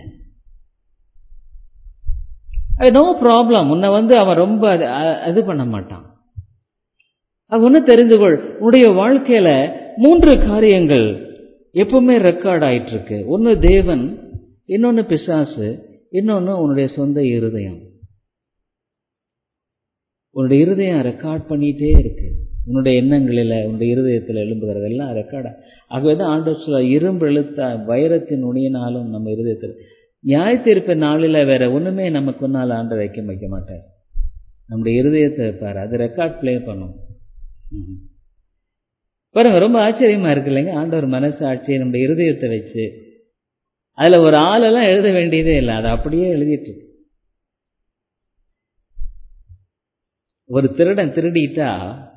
நோ ப்ராப்ளம் உன்னை வந்து அவன் ரொம்ப அது அது பண்ண மாட்டான் அது ஒன்று தெரிந்து கொள் உன்னுடைய வாழ்க்கையில மூன்று காரியங்கள் எப்பவுமே ரெக்கார்ட் ஆயிட்டு இருக்கு ஒன்று தேவன் இன்னொன்று பிசாசு இன்னொன்று உன்னுடைய சொந்த இருதயம் உன்னுடைய இருதயம் ரெக்கார்ட் பண்ணிட்டே இருக்கு உன்னுடைய எண்ணங்களில் உன்னுடைய இருதயத்தில் எழும்புகிறது எல்லாம் ரெக்கார்டா ஆகவே தான் ஆண்டு சொல்ல இரும்பு எழுத்த வைரத்தின் உணியினாலும் நம்ம இருதயத்தில் நியாயத்தீர்ப்பு நாளில் வேற ஒண்ணுமே நமக்கு முன்னால் ஆண்டு வைக்க வைக்க மாட்டார் நம்முடைய இருதயத்தை வைப்பார் அது ரெக்கார்ட் ப்ளே பண்ணும் பாருங்க ரொம்ப ஆச்சரியமா இருக்கு இல்லைங்க ஆண்டவர் மனசாட்சியை நம்முடைய இருதயத்தை வச்சு அதுல ஒரு ஆளெல்லாம் எழுத வேண்டியதே இல்லை அதை அப்படியே எழுதிட்டு இருக்கு ஒரு திருடன் திருடிட்டா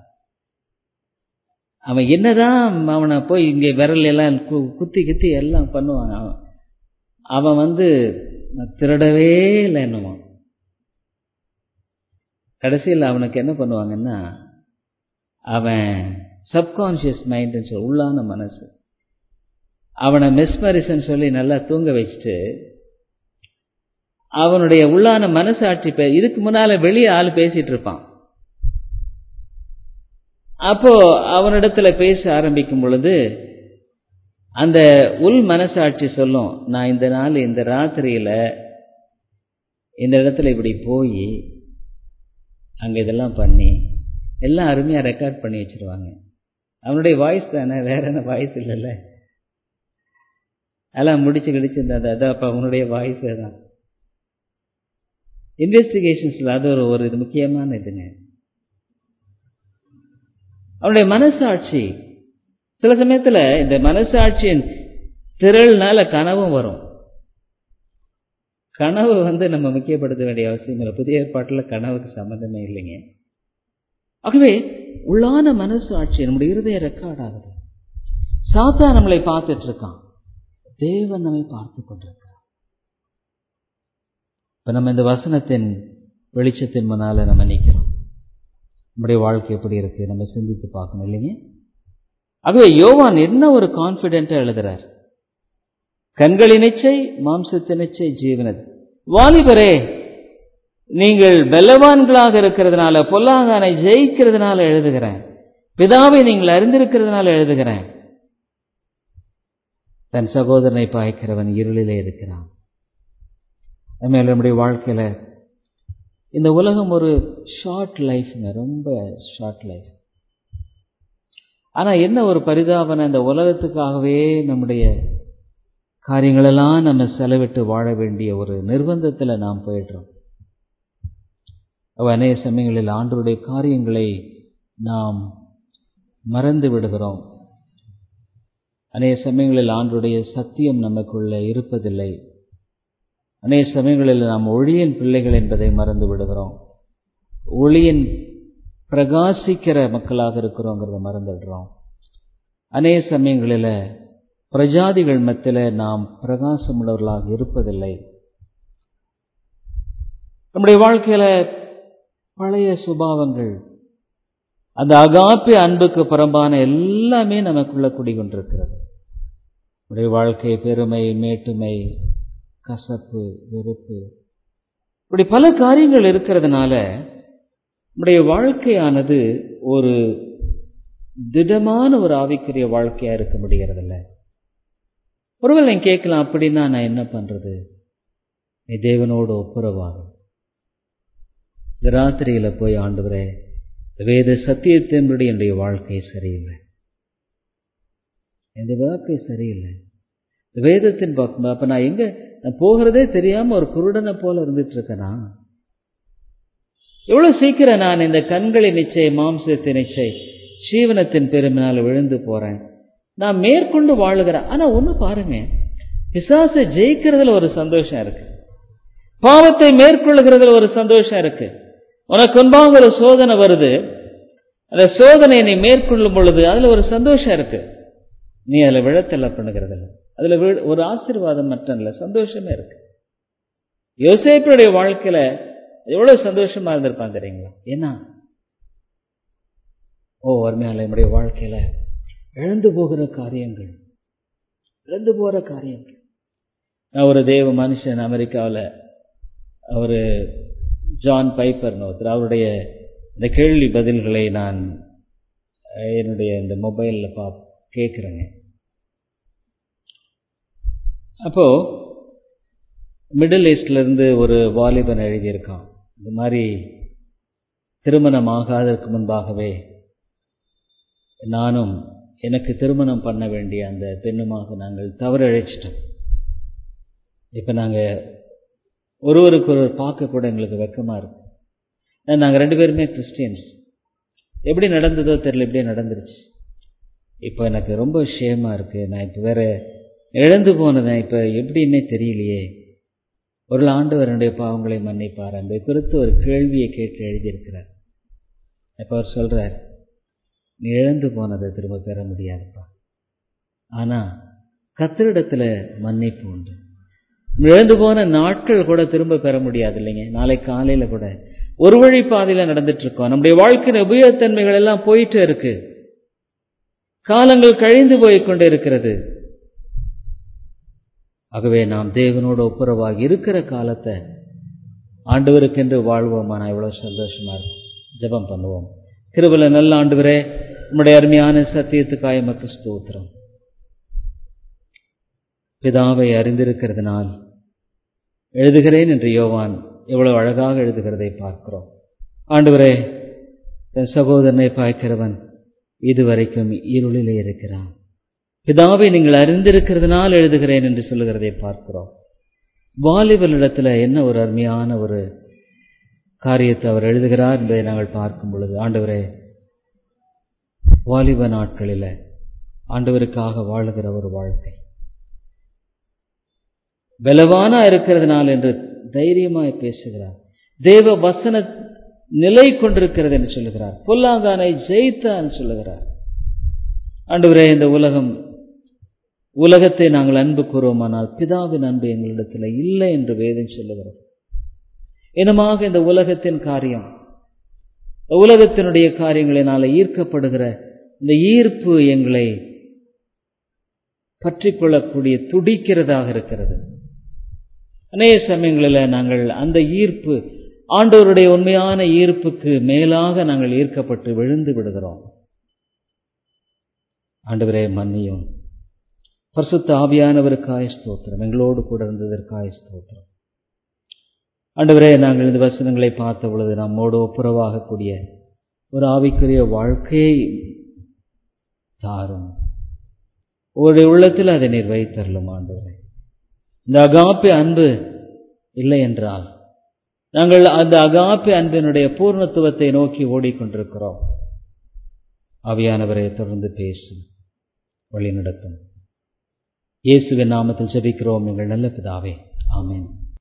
அவன் என்னதான் அவனை போய் இங்கே விரல் எல்லாம் குத்தி குத்தி எல்லாம் பண்ணுவான் அவன் அவன் வந்து திருடவே இல்லை என்னவான் கடைசியில் அவனுக்கு என்ன பண்ணுவாங்கன்னா அவன் சப்கான்ஷியஸ் மைண்டுன்னு சொல்லி உள்ளான மனசு அவனை மெஸ்மரிசன் சொல்லி நல்லா தூங்க வச்சுட்டு அவனுடைய உள்ளான மனசாட்சி இதுக்கு முன்னால வெளியே ஆள் பேசிட்டு இருப்பான் அப்போ அவனிடத்துல பேச ஆரம்பிக்கும் பொழுது அந்த உள் மனசாட்சி சொல்லும் நான் இந்த நாள் இந்த ராத்திரியில இந்த இடத்துல இப்படி போய் அங்க இதெல்லாம் பண்ணி எல்லாம் அருமையா ரெக்கார்ட் பண்ணி வச்சிருவாங்க அவனுடைய வாய்ஸ் தானே வேற என்ன வாய்ஸ் இல்லைல்ல அதெல்லாம் முடிச்சு கிடிச்சு இந்த அதான் அப்போ அவனுடைய வாய்ஸ் தான் இன்வெஸ்டிகேஷன்ஸ்ல அது ஒரு ஒரு இது முக்கியமான இதுங்க அவனுடைய மனசாட்சி சில சமயத்துல இந்த மனசாட்சியின் திரள்னால கனவும் வரும் கனவு வந்து நம்ம முக்கியப்படுத்த வேண்டிய அவசியம் இல்லை புதிய ஏற்பாட்டில் கனவுக்கு சம்மந்தமே இல்லைங்க ஆகவே உள்ளான மனசாட்சி நம்முடைய இருதய ரெக்கார்ட் ஆகுது சாத்தா நம்மளை பார்த்துட்டு இருக்கான் தேவன் நம்மை பார்த்து கொண்டிருக்கார் இப்ப நம்ம இந்த வசனத்தின் வெளிச்சத்தின் முன்னால நம்ம நிற்கிறோம் நம்முடைய வாழ்க்கை எப்படி இருக்கு நம்ம சிந்தித்து பார்க்கணும் இல்லைங்க ஆகவே யோவான் என்ன ஒரு கான்பிடென்டா எழுதுறார் கண்களின் இச்சை மாம்சத்தின் இச்சை ஜீவனது வாலிபரே நீங்கள் பலவான்களாக இருக்கிறதுனால பொல்லாதானை ஜெயிக்கிறதுனால எழுதுகிறேன் பிதாவை நீங்கள் அறிந்திருக்கிறதுனால எழுதுகிறேன் தன் சகோதரனை பாய்க்கிறவன் இருளிலே இருக்கிறான் அதுமாதிரி நம்முடைய வாழ்க்கையில இந்த உலகம் ஒரு ஷார்ட் லைஃப்ங்க ரொம்ப ஷார்ட் லைஃப் ஆனா என்ன ஒரு பரிதாபன இந்த உலகத்துக்காகவே நம்முடைய காரியங்களெல்லாம் நம்ம செலவிட்டு வாழ வேண்டிய ஒரு நிர்பந்தத்துல நாம் போயிடுறோம் அவ அநேக சமயங்களில் ஆண்டருடைய காரியங்களை நாம் மறந்து விடுகிறோம் அநேக சமயங்களில் ஆண்டுடைய சத்தியம் நமக்குள்ள இருப்பதில்லை அநேக சமயங்களில் நாம் ஒளியின் பிள்ளைகள் என்பதை மறந்து விடுகிறோம் ஒளியின் பிரகாசிக்கிற மக்களாக இருக்கிறோங்கிறத மறந்துடுறோம் அநேக சமயங்களில் பிரஜாதிகள் மத்தியில நாம் பிரகாசமுள்ளவர்களாக இருப்பதில்லை நம்முடைய வாழ்க்கையில பழைய சுபாவங்கள் அந்த அகாப்பி அன்புக்கு புறம்பான எல்லாமே நமக்குள்ள குடிகொண்டிருக்கிறது நம்முடைய வாழ்க்கை பெருமை மேட்டுமை கசப்பு வெறுப்பு இப்படி பல காரியங்கள் இருக்கிறதுனால நம்முடைய வாழ்க்கையானது ஒரு திடமான ஒரு ஆவிக்குரிய வாழ்க்கையா இருக்க முடியறதில்ல ஒருவேளை நீங்க கேட்கலாம் அப்படின்னா நான் என்ன பண்றது நீ தேவனோடு ஒப்புரவாகும் இந்த ராத்திரியில போய் ஆண்டுகிறே வேத சத்தியத்தின்படி என்னுடைய வாழ்க்கை சரியில்லை இந்த வாழ்க்கை சரியில்லை வேதத்தின் பக்கம் அப்ப நான் எங்க நான் போகிறதே தெரியாம ஒரு குருடனை போல இருந்துட்டு இருக்கேனா எவ்வளவு சீக்கிரம் நான் இந்த கண்களின் நிச்சய மாம்சத்தின் நிச்சய ஜீவனத்தின் பெருமினால் விழுந்து போறேன் நான் மேற்கொண்டு வாழுகிறேன் ஆனா ஒண்ணு பாருங்க பிசாசை ஜெயிக்கிறதுல ஒரு சந்தோஷம் இருக்கு பாவத்தை மேற்கொள்ளுகிறதுல ஒரு சந்தோஷம் இருக்கு உனக்கு முன்பாக ஒரு சோதனை வருது அந்த சோதனை நீ மேற்கொள்ளும் பொழுது அதுல ஒரு சந்தோஷம் இருக்கு நீ அதுல விழத்தல்ல பண்ணுகிறது இல்லை அதுல ஒரு ஆசீர்வாதம் மட்டும் இல்லை சந்தோஷமே இருக்கு யோசேப்பனுடைய வாழ்க்கையில எவ்வளவு சந்தோஷமா இருந்திருப்பான் தெரியுங்களா ஏன்னா ஓ அருமையால என்னுடைய வாழ்க்கையில இழந்து போகிற காரியங்கள் இழந்து போகிற காரியங்கள் நான் ஒரு தேவ மனுஷன் அமெரிக்காவில் அவர் ஜான் பைப்பர்னு ஒருத்தர் அவருடைய இந்த கேள்வி பதில்களை நான் என்னுடைய இந்த மொபைலில் பா கேட்குறேங்க அப்போ மிடில் ஈஸ்ட்லேருந்து ஒரு வாலிபன் எழுதியிருக்கான் இந்த மாதிரி திருமணம் ஆகாததற்கு முன்பாகவே நானும் எனக்கு திருமணம் பண்ண வேண்டிய அந்த பெண்ணுமாக நாங்கள் தவறழைச்சிட்டோம் இப்போ நாங்கள் ஒருவருக்கு ஒருவர் பார்க்க கூட எங்களுக்கு வெக்கமாக இருக்கு நாங்கள் ரெண்டு பேருமே கிறிஸ்டியன்ஸ் எப்படி நடந்ததோ தெரியல இப்படியே நடந்துருச்சு இப்போ எனக்கு ரொம்ப ஷேமாக இருக்குது நான் இப்போ வேற இழந்து போனதேன் இப்போ எப்படின்னே தெரியலையே ஒரு ஆண்டவர் என்னுடைய பாவங்களை மன்னிப்பார் என்பதை குறித்து ஒரு கேள்வியை கேட்டு எழுதியிருக்கிறார் இப்போ அவர் சொல்கிறார் நீ இழந்து போனதை திரும்ப பெற முடியாதுப்பா ஆனால் கத்திரிடத்தில் மன்னிப்பு உண்டு இழந்து போன நாட்கள் கூட திரும்ப பெற முடியாது இல்லைங்க நாளை காலையில் கூட ஒரு வழி பாதையில் நடந்துட்டு இருக்கோம் நம்முடைய வாழ்க்கையின் உபயோகத்தன்மைகள் எல்லாம் போயிட்டு இருக்கு காலங்கள் கழிந்து போய் கொண்டு இருக்கிறது ஆகவே நாம் தேவனோடு ஒப்புரவாகி இருக்கிற காலத்தை ஆண்டவருக்கென்று வாழ்வோமா நான் எவ்வளவு சந்தோஷமா இருக்கும் ஜபம் பண்ணுவோம் கிருபல நல்ல ஆண்டவரே நம்முடைய அருமையான சத்தியத்துக்காய மக்கு ஸ்தோத்திரம் பிதாவை அறிந்திருக்கிறதுனால் எழுதுகிறேன் என்று யோவான் எவ்வளவு அழகாக எழுதுகிறதை பார்க்கிறோம் ஆண்டவரே என் சகோதரனை பார்க்கிறவன் இதுவரைக்கும் இருளிலே இருக்கிறான் பிதாவை நீங்கள் அறிந்திருக்கிறதுனால் எழுதுகிறேன் என்று சொல்லுகிறதை பார்க்கிறோம் வாலிபனிடத்தில் என்ன ஒரு அருமையான ஒரு காரியத்தை அவர் எழுதுகிறார் என்பதை நாங்கள் பார்க்கும் பொழுது ஆண்டவரே வாலிப நாட்களில் ஆண்டவருக்காக வாழுகிற ஒரு வாழ்க்கை பலவானா இருக்கிறதுனால் என்று தைரியமாய் பேசுகிறார் தேவ வசன நிலை கொண்டிருக்கிறது என்று சொல்லுகிறார் பொல்லாங்கானை ஜெயித்தான் சொல்லுகிறார் ஆண்டவரே இந்த உலகம் உலகத்தை நாங்கள் அன்பு கூறுவோமானால் பிதாவின் அன்பு எங்களிடத்தில் இல்லை என்று வேதம் சொல்லுகிறோம் இனமாக இந்த உலகத்தின் காரியம் உலகத்தினுடைய காரியங்களினால ஈர்க்கப்படுகிற இந்த ஈர்ப்பு எங்களை பற்றி கொள்ளக்கூடிய துடிக்கிறதாக இருக்கிறது அநேக சமயங்களில் நாங்கள் அந்த ஈர்ப்பு ஆண்டவருடைய உண்மையான ஈர்ப்புக்கு மேலாக நாங்கள் ஈர்க்கப்பட்டு விழுந்து விடுகிறோம் ஆண்டவரே மன்னியும் பரிசுத்த ஆவியானவருக்காய ஸ்தோத்திரம் எங்களோடு கூட இருந்ததற்காய ஸ்தோத்திரம் ஆண்டவரே நாங்கள் இந்த வசனங்களை பார்த்த பொழுது நம்மோடு ஒப்புரவாகக்கூடிய ஒரு ஆவிக்குரிய வாழ்க்கையை தாரும் உங்களுடைய உள்ளத்தில் அதை நீர் வைத்தரலும் ஆண்டவரே இந்த அகாப்பி அன்பு இல்லை என்றால் நாங்கள் அந்த அகாப்பி அன்பினுடைய பூர்ணத்துவத்தை நோக்கி ஓடிக்கொண்டிருக்கிறோம் ஆவியானவரை தொடர்ந்து பேசும் வழி நடத்தும் இயேசுவின் நாமத்தில் ஜெபிக்கிறோம் எங்கள் நல்ல பிதாவே ஆமேன்